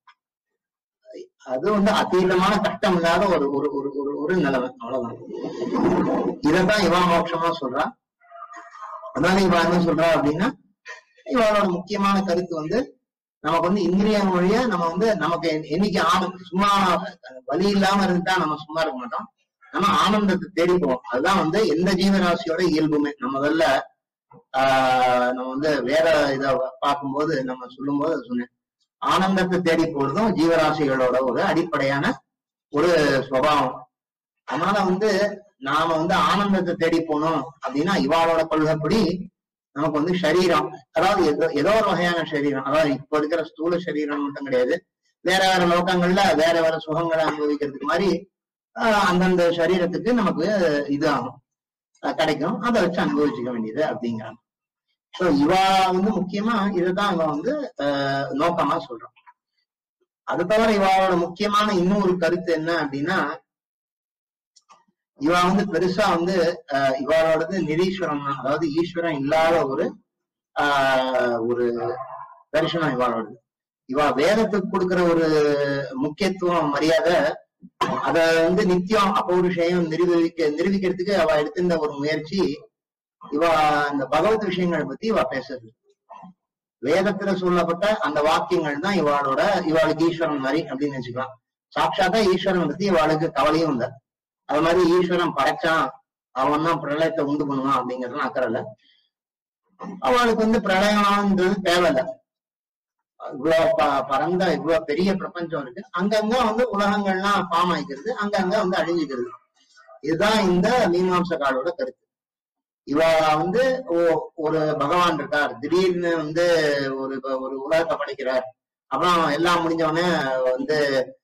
அது வந்து அதீதமான கஷ்டம் இல்லாத ஒரு ஒரு ஒரு ஒரு ஒரு நிலைமை அவ்வளவுதான் இதைத்தான் இவா மோட்சமா சொல்றா அதனால இவா என்ன சொல்றா அப்படின்னா இவளோட முக்கியமான கருத்து வந்து நமக்கு வந்து இந்திரிய மொழிய நம்ம வந்து நமக்கு என்- என்னைக்கு ஆனந்தம் சும்மா வலி இல்லாம இருந்துட்டா நம்ம சும்மா இருக்க மாட்டோம் நம்ம ஆனந்தத்தை தேடி போவோம் அதுதான் வந்து எந்த ஜீவராசியோட இயல்புமே நம்ம முதல்ல ஆஹ் நம்ம வந்து வேற இத பார்க்கும்போது நம்ம சொல்லும்போது அது சொன்னேன் ஆனந்தத்தை தேடி போறதும் ஜீவராசிகளோட ஒரு அடிப்படையான ஒரு சுபாவம் அதனால வந்து நாம வந்து ஆனந்தத்தை தேடி போனோம் அப்படின்னா இவாளோட கொள்கைப்படி நமக்கு வந்து சரீரம் அதாவது ஏதோ ஏதோ ஒரு வகையான சரீரம் அதாவது இப்ப இருக்கிற ஸ்தூல சரீரம் மட்டும் கிடையாது வேற வேற லோகங்கள்ல வேற வேற சுகங்களை அனுபவிக்கிறதுக்கு மாதிரி ஆஹ் அந்தந்த சரீரத்துக்கு நமக்கு இது ஆகும் அஹ் கிடைக்கும் அதை வச்சு அனுபவிச்சுக்க வேண்டியது அப்படிங்கிறாங்க சோ இவா வந்து முக்கியமா இதுதான் இவ வந்து ஆஹ் நோக்கமா சொல்றான் அது தவிர இவாளோட முக்கியமான இன்னொரு கருத்து என்ன அப்படின்னா இவ வந்து பெருசா வந்து ஆஹ் இவாளோடது நிரீஸ்வரம் தான் அதாவது ஈஸ்வரன் இல்லாத ஒரு ஆஹ் ஒரு தரிசனம் இவாளோடது இவ வேதத்துக்கு கொடுக்கிற ஒரு முக்கியத்துவம் மரியாதை அத வந்து நித்தியம் அபௌருஷயம் நிரூபிக்க நிரூபிக்கிறதுக்கு அவ எடுத்திருந்த ஒரு முயற்சி இவ அந்த பகவத் விஷயங்கள் பத்தி இவ பேசுறது வேதத்துல சொல்லப்பட்ட அந்த வாக்கியங்கள் தான் இவாளோட இவாளுக்கு ஈஸ்வரன் மாதிரி அப்படின்னு வச்சுக்கலாம் சாட்சாத்தா ஈஸ்வரன் பத்தி இவாளுக்கு கவலையும் இல்லை அது மாதிரி ஈஸ்வரன் படைச்சான் அவன் தான் பிரளயத்தை உண்டு பண்ணுவான் அப்படிங்கறதுலாம் அக்கறை இல்ல அவளுக்கு வந்து பிரளயம்ன்றது தேவையில்லை இவ்வளவு ப- பரந்த இவ்வளவு பெரிய பிரபஞ்சம் இருக்கு அங்கங்க வந்து உலகங்கள்லாம் ஃபார்ம் ஆயிக்கிறது அங்கங்க வந்து அழிஞ்சுக்கிறது இதுதான் இந்த மீமாம்சகாரோட கருத்து இவ வந்து ஒ- ஒரு பகவான் இருக்கார் திடீர்னு வந்து ஒரு ஒரு உலகத்தை படைக்கிறார் அப்புறம் எல்லாம் முடிஞ்ச உடனே வந்து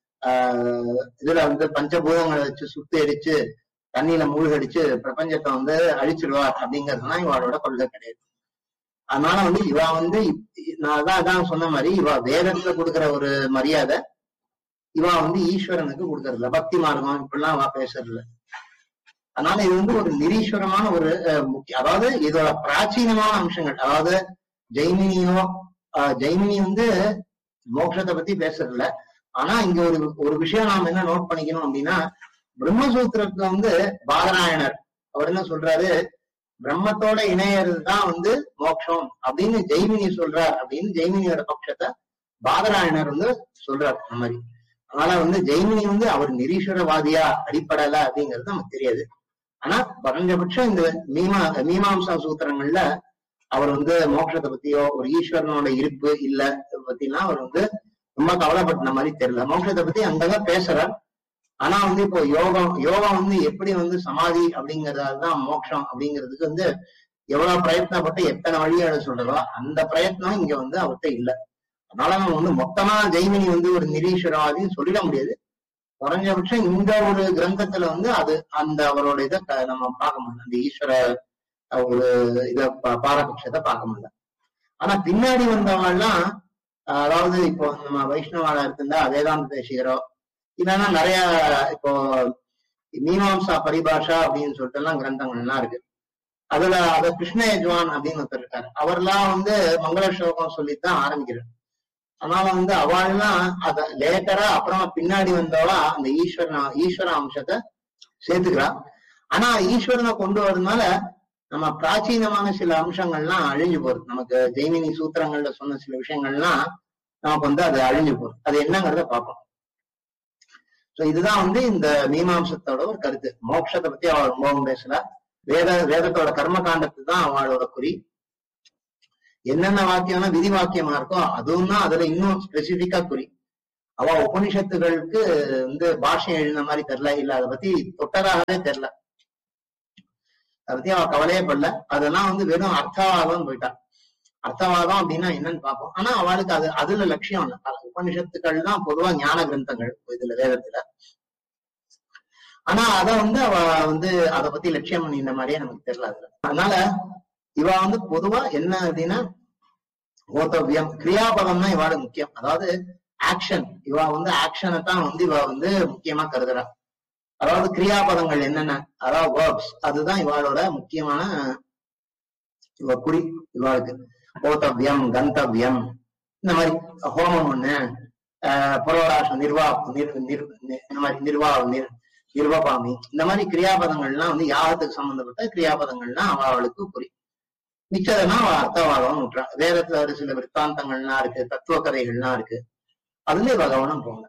ஆஹ் இதுல வந்து பஞ்சபூதங்களை வச்சு சுத்தி அடிச்சு தண்ணியில மூழ்கடிச்சு பிரபஞ்சத்தை வந்து அழிச்சிடுவார் அப்படிங்கறதுலாம் இவளோட கொள்கை கிடையாது அதனால வந்து இவ வந்து இப்- நான் அதான் அதான் சொன்ன மாதிரி இவ வேதத்துல கொடுக்கிற ஒரு மரியாதை இவ வந்து ஈஸ்வரனுக்கு கொடுக்கறது இல்ல பக்தி மார்க்கம் இப்படிலாம் அவ பேசுறது இல்ல அதனால இது வந்து ஒரு நிரீஸ்வரமான ஒரு அஹ், முக்கிய அதாவது இதோட பிராச்சீனமான அம்சங்கள் அதாவது ஜெய்மினியோ ஆஹ், ஜெய்மினி வந்து மோட்சத்தை பத்தி பேசுறது இல்ல ஆனா இங்க ஒரு ஒரு விஷயம் நாம என்ன நோட் பண்ணிக்கணும் அப்படின்னா பிரம்மசூத்திரத்துல வந்து பாதராயணர் அவர் என்ன சொல்றாரு பிரம்மத்தோட இணையறது தான் வந்து மோட்சம் அப்படின்னு ஜெய்மினி சொல்றார் அப்படின்னு ஜெய்மினியோட பட்சத்தை பாதராயணர் வந்து சொல்றார் அந்த மாதிரி அதனால வந்து ஜெய்மினி வந்து அவர் நிரீஸ்வரவாதியா அடிப்படல அப்படிங்கிறது நமக்கு தெரியாது ஆனா குறைஞ்சபட்சம் இந்த மீமா மீமாம்சா சூத்திரங்கள்ல அவர் வந்து மோட்சத்தை பத்தியோ ஒரு ஈஸ்வரனோட இருப்பு இல்ல இதை பத்திலாம் அவர் வந்து ரொம்ப கவலைப்பட்ட மாதிரி தெரியல மோட்சத்தை பத்தி அங்கங்க பேசுறார் ஆனா வந்து இப்போ யோகம் யோகம் வந்து எப்படி வந்து சமாதி அப்படிங்கறதுதான் மோட்சம் அப்படிங்கிறதுக்கு வந்து எவ்வளவு பிரயத்னப்பட்டு எத்தனை வழிகளை சொல்றதோ அந்த பிரயத்னம் இங்க வந்து அவர்கிட்ட இல்ல அதனால நம்ம வந்து மொத்தமா ஜெய்மினி வந்து ஒரு நிரீஸ்வரவாதின்னு சொல்லிட முடியாது குறைஞ்சபட்சம் இந்த ஒரு கிரந்தத்துல வந்து அது அந்த அவரோட இதை க- நம்ம பார்க்க முடியல அந்த ஈஸ்வர அஹ், ஒரு இத பா- பாரபட்சத்தை பார்க்க முடியல ஆனா பின்னாடி வந்தவங்கலாம் அஹ், அதாவது இப்போ நம்ம வைஷ்ணவால இருந்தா வேதாந்த தேசிகரோ இல்லைன்னா நிறைய இப்போ மீமாம்சா பரிபாஷா அப்படின்னு சொல்லிட்டு எல்லாம் கிரந்தங்கள் எல்லாம் இருக்கு அதுல அத கிருஷ்ண யஜ்வான் அப்படின்னு ஒருத்தர் இருக்காரு அவர்லாம் வந்து மங்கள ஸ்லோகம் சொல்லித்தான் ஆரம்பிக்கிறார் அதனால வந்து அவள்லாம் அத லேட்டரா அப்புறமா பின்னாடி வந்தவா அந்த ஈஸ்வரன் ஈஸ்வர அம்சத்தை சேர்த்துக்கிறா ஆனா ஈஸ்வரனை கொண்டு வரதுனால நம்ம பிராச்சீனமான சில அம்சங்கள்லாம் அழிஞ்சு போகுது நமக்கு ஜெய்மினி சூத்திரங்கள்ல சொன்ன சில விஷயங்கள்லாம் நமக்கு வந்து அது அழிஞ்சு போகுது அது என்னங்கிறத பார்ப்போம் சோ இதுதான் வந்து இந்த மீமாம்சத்தோட ஒரு கருத்து மோட்சத்தை பத்தி அவள் ரொம்பவும் பேசல வேத வேதத்தோட கர்ம காண்டத்து தான் அவளோட குறி என்னென்ன வாக்கியம்னா விதி வாக்கியமா இருக்கோ அதுவும் தான் அதுல இன்னும் ஸ்பெசிபிக்கா குறி அவ உபனிஷத்துகளுக்கு வந்து பாஷை எழுதின மாதிரி தெரியல இல்ல அதை பத்தி தொட்டராகவே தெரியல அதை பத்தி அவ கவலையே படல அதெல்லாம் வந்து வெறும் அர்த்தவாதம் போயிட்டா அர்த்தவாதம் அப்படின்னா என்னன்னு பார்ப்போம் ஆனா அவளுக்கு அது அதுல லட்சியம் இல்லை அது உபனிஷத்துக்கள் தான் பொதுவா ஞான கிரந்தங்கள் இதுல வேதத்துல ஆனா அத வந்து அவ வந்து அதை பத்தி லட்சியம் பண்ணின மாதிரியே நமக்கு தெரியல அதுல அதனால இவ வந்து பொதுவா என்ன அப்படின்னா ஓத்தவியம் கிரியாபதம் தான் இவாடு முக்கியம் அதாவது ஆக்ஷன் இவ வந்து ஆக்ஷனை தான் வந்து இவ வந்து முக்கியமா கருதுறா அதாவது கிரியாபதங்கள் என்னென்ன அதாவது வேர்ப்ஸ் அதுதான் இவாளோட முக்கியமான இவ குறி இவாளுக்கு ஓத்தவியம் கந்தவியம் இந்த மாதிரி ஹோமம் ஒண்ணு ஆஹ் புரோடாசம் நிர்வா நிர் நிர் இந்த மாதிரி நிர்வா நிர் நிர்வபாமி இந்த மாதிரி கிரியாபதங்கள்லாம் வந்து யாகத்துக்கு சம்பந்தப்பட்ட கிரியாபதங்கள்லாம் அவ அவளுக்கு குறி மிச்சதெல்லாம் அவ அர்த்தவாதம் விட்டுறா வேதத்துல ஒரு சில விற்த்தாந்தங்கள்லாம் இருக்கு தத்துவ கதைகள்லாம் இருக்கு அதுல இவ கவனம் போங்க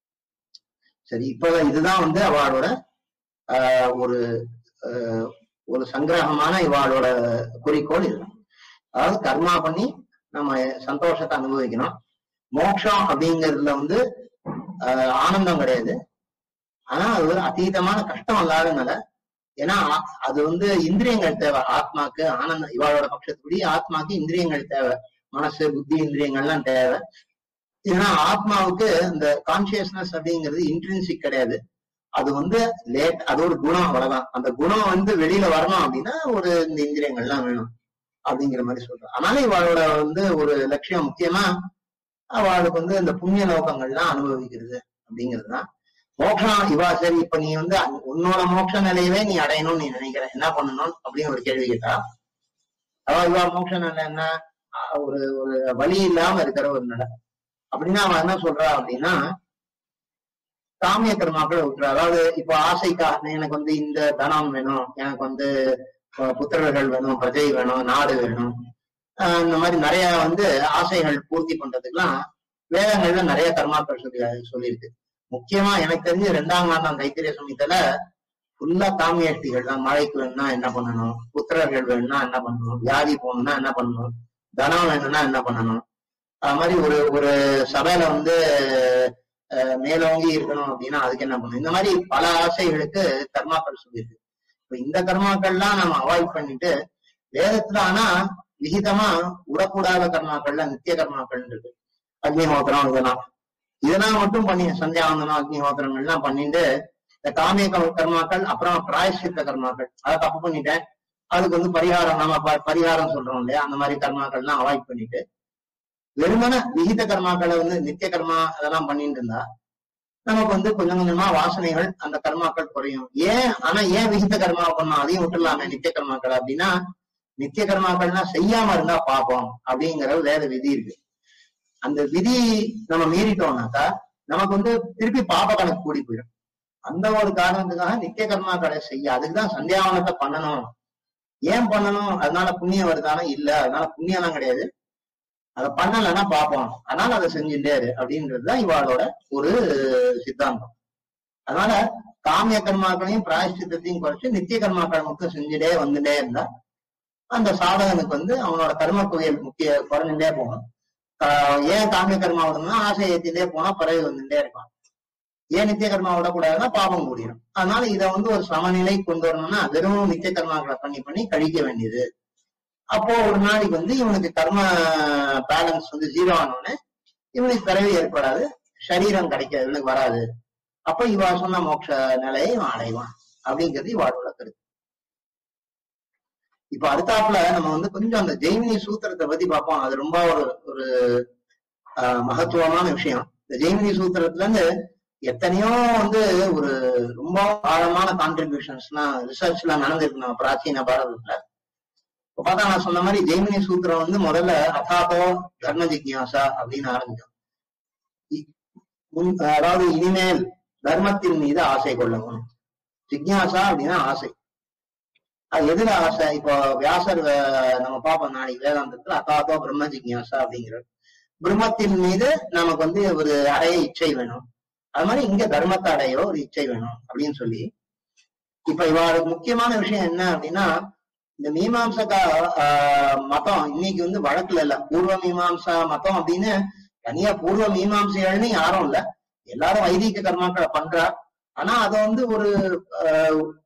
சரி இப்ப இதுதான் வந்து அவளோட ஆஹ் ஒரு ஆஹ் ஒரு சங்கிரகமான இவாளோட குறிக்கோள் இதுதான் அதாவது கர்மா பண்ணி நம்ம சந்தோஷத்தை அனுபவிக்கணும் மோட்சம் அப்படிங்கிறதுல வந்து ஆஹ் ஆனந்தம் கிடையாது ஆனா அது ஒரு அதீதமான கஷ்டம் இல்லாதனால ஏன்னா ஆ- அது வந்து இந்திரியங்கள் தேவை ஆத்மாக்கு ஆனந்தம் இவாளோட பட்சத்துப்படி ஆத்மாக்கு இந்திரியங்கள் தேவை மனசு புத்தி இந்திரியங்கள்லாம் தேவை ஏன்னா ஆத்மாவுக்கு இந்த கான்சியஸ்னஸ் அப்படிங்கிறது இன்ட்ரின்சிக் கிடையாது அது வந்து லேட் அது ஒரு குணம் அவ்வளவுதான் அந்த குணம் வந்து வெளியில வரணும் அப்படின்னா ஒரு இந்த இந்திரியங்கள்லாம் வேணும் அப்படிங்கிற மாதிரி சொல்றேன் அதனால இவளோட வந்து ஒரு லட்சியம் முக்கியமா அவளுக்கு வந்து இந்த புண்ணிய லோகங்கள்லாம் அனுபவிக்கிறது அப்படிங்கிறது தான் மோட்சம் இவா சரி இப்ப நீ வந்து அ- உன்னோட மோட்ச நிலையவே நீ அடையணும்னு நீ நினைக்கிற என்ன பண்ணணும் அப்படின்னு ஒரு கேள்வி கேட்டா அவ இவா மோட்ச நிலை என்ன அஹ் ஒரு ஒரு வழி இல்லாம இருக்கிற ஒரு நிலை அப்படின்னா அவன் என்ன சொல்றா அப்படின்னா காமிய கர்மாக்களை விட்டுறா அதாவது இப்போ ஆசைக்காக எனக்கு வந்து இந்த தனம் வேணும் எனக்கு வந்து அஹ், புத்திரர்கள் வேணும் பிரஜை வேணும் நாடு வேணும் ஆஹ் இந்த மாதிரி நிறைய வந்து ஆசைகள் பூர்த்தி பண்றதுக்கெல்லாம் வேதங்கள்ல நிறைய கர்மாக்கள் சொல்லி சொல்லியிருக்கு முக்கியமா எனக்கு தெரிஞ்சு ரெண்டாம் காண்டம் தைத்திரிய சமயத்துல ஃபுல்லா காமியாஷ்டிகள் தான் மழைக்கு வேணும்னா என்ன பண்ணணும் புத்திரர்கள் வேணும்னா என்ன பண்ணணும் வியாதி போகணும்னா என்ன பண்ணணும் தனம் வேணும்னா என்ன பண்ணணும் அது மாதிரி ஒரு ஒரு சபையில வந்து அஹ், மேலோங்கி இருக்கணும் அப்படின்னா அதுக்கு என்ன பண்ணணும் இந்த மாதிரி பல ஆசைகளுக்கு கர்மாக்கள் சொல்லியிருக்கு இப்ப இந்த கர்மாக்கள்லாம் நம்ம அவாய்ட் பண்ணிட்டு வேதத்துல ஆனா விகிதமா விடக்கூடாத கர்மாக்கள்ல நித்திய கர்மாக்கள் இருக்கு அக்னிஹோத்திரம் இதெல்லாம் இதெல்லாம் மட்டும் பண்ணி சந்தியாவந்தனம் அக்னிஹோத்திரங்கள்லாம் பண்ணிட்டு இந்த காமிய கர்ம- கர்மாக்கள் அப்புறம் பிராயசித்த கர்மாக்கள் அதை தப்பு பண்ணிட்டேன் அதுக்கு வந்து பரிகாரம் நம்ம ப- பரிகாரம் சொல்றோம் இல்லையா அந்த மாதிரி கர்மாக்கள்லாம் அவாய்ட் பண்ணிட்டு வெறுமன விகித கர்மாக்களை வந்து நித்திய கர்மா அதெல்லாம் பண்ணிட்டு இருந்தா நமக்கு வந்து கொஞ்சம் கொஞ்சமா வாசனைகள் அந்த கர்மாக்கள் குறையும் ஏன் ஆனா ஏன் விகித கர்மா பண்ணோம் அதையும் விட்டுலாமே நித்திய கர்மாக்கள் அப்படின்னா நித்திய கர்மாக்கள்னா செய்யாம இருந்தா பாப்போம் அப்படிங்கிற வேத விதி இருக்கு அந்த விதி நம்ம மீறிட்டோம்னாக்கா நமக்கு வந்து திருப்பி பாப கணக்கு கூடி போயிடும் அந்த ஒரு காரணத்துக்காக நித்திய கர்மாக்களை செய்ய அதுக்குதான் சந்தியாவனத்தை பண்ணணும் ஏன் பண்ணணும் அதனால புண்ணியம் வருதானா இல்ல அதனால புண்ணியம்லாம் கிடையாது அதை பண்ணலைன்னா பார்ப்போம் அதனால அதை செஞ்சுட்டே இரு அப்படின்றதுதான் இவாளோட ஒரு சித்தாந்தம் அதனால காமிய கர்மாக்களையும் பிராயஷ்டித்தையும் குறைச்சு நித்திய கர்மாக்கள் மட்டும் செஞ்சுட்டே வந்துட்டே இருந்தா அந்த சாதகனுக்கு வந்து அவனோட கர்ம குவியல் முக்கிய குறைஞ்சுட்டே போகும் கா- ஏன் காமிய கர்மா விடணும்னா ஆசை ஏத்திட்டே போனா பிறகு வந்துட்டே இருப்பான் ஏன் நித்திய கர்மா விடக்கூடாதுன்னா பாவம் கூடிரும் அதனால இதை வந்து ஒரு சமநிலை கொண்டு வரணும்னா வெறும் நித்திய கர்மாக்களை பண்ணி பண்ணி கழிக்க வேண்டியது அப்போ ஒரு நாளைக்கு வந்து இவனுக்கு கர்ம பேலன்ஸ் வந்து ஜீரோ ஆனோடனே இவனுக்கு பிறவி ஏற்படாது சரீரம் கிடைக்காது இவனுக்கு வராது அப்ப இவா சொன்ன மோட்ச நிலையை இவன் அடைவான் அப்படிங்கிறது இவாளோட கருத்து இப்ப அடுத்தாப்புல நம்ம வந்து கொஞ்சம் அந்த ஜெய்மினி சூத்திரத்தை பத்தி பார்ப்போம் அது ரொம்ப ஒரு ஒரு ஆஹ், மகத்துவமான விஷயம் இந்த ஜெய்மினி சூத்திரத்துல இருந்து எத்தனையோ வந்து ஒரு ரொம்ப ஆழமான கான்ட்ரிபியூஷன்ஸ்லாம் ரிசர்ச் எல்லாம் நடந்திருக்கு நம்ம பிராச்சீன பாரதத்துல இப்ப பார்த்தா நான் சொன்ன மாதிரி ஜெய்மினி சூத்திரம் வந்து முதல்ல அதாதோ தர்ம ஜிக்யாசா அப்படின்னு ஆரம்பிக்கும் இ- முன்- அதாவது இனிமேல் தர்மத்தின் மீது ஆசை கொள்ளவும் ஜிக்யாசா அப்படின்னா ஆசை அது எதுல ஆசை இப்போ வியாசர் வே- நம்ம பார்ப்போம் நாளைக்கு வேதாந்தத்துல அத்தாத்தோ பிரம்ம ஜிக்யாசா அப்படிங்கிற பிரம்மத்தின் மீது நமக்கு வந்து ஒரு அடைய இச்சை வேணும் அது மாதிரி இங்க தர்மத்தை அடைய ஒரு இச்சை வேணும் அப்படின்னு சொல்லி இப்ப இவாளுக்கு முக்கியமான விஷயம் என்ன அப்படின்னா இந்த மீமாம்சகா ஆஹ், மதம் இன்னைக்கு வந்து வழக்குல இல்ல பூர்வ மீமாம்சா மதம் அப்படின்னு தனியா பூர்வ மீமாம்சைகள்னு யாரும் இல்ல எல்லாரும் வைதிக கர்மாக்களை பண்றா ஆனா அதை வந்து ஒரு ஆஹ்,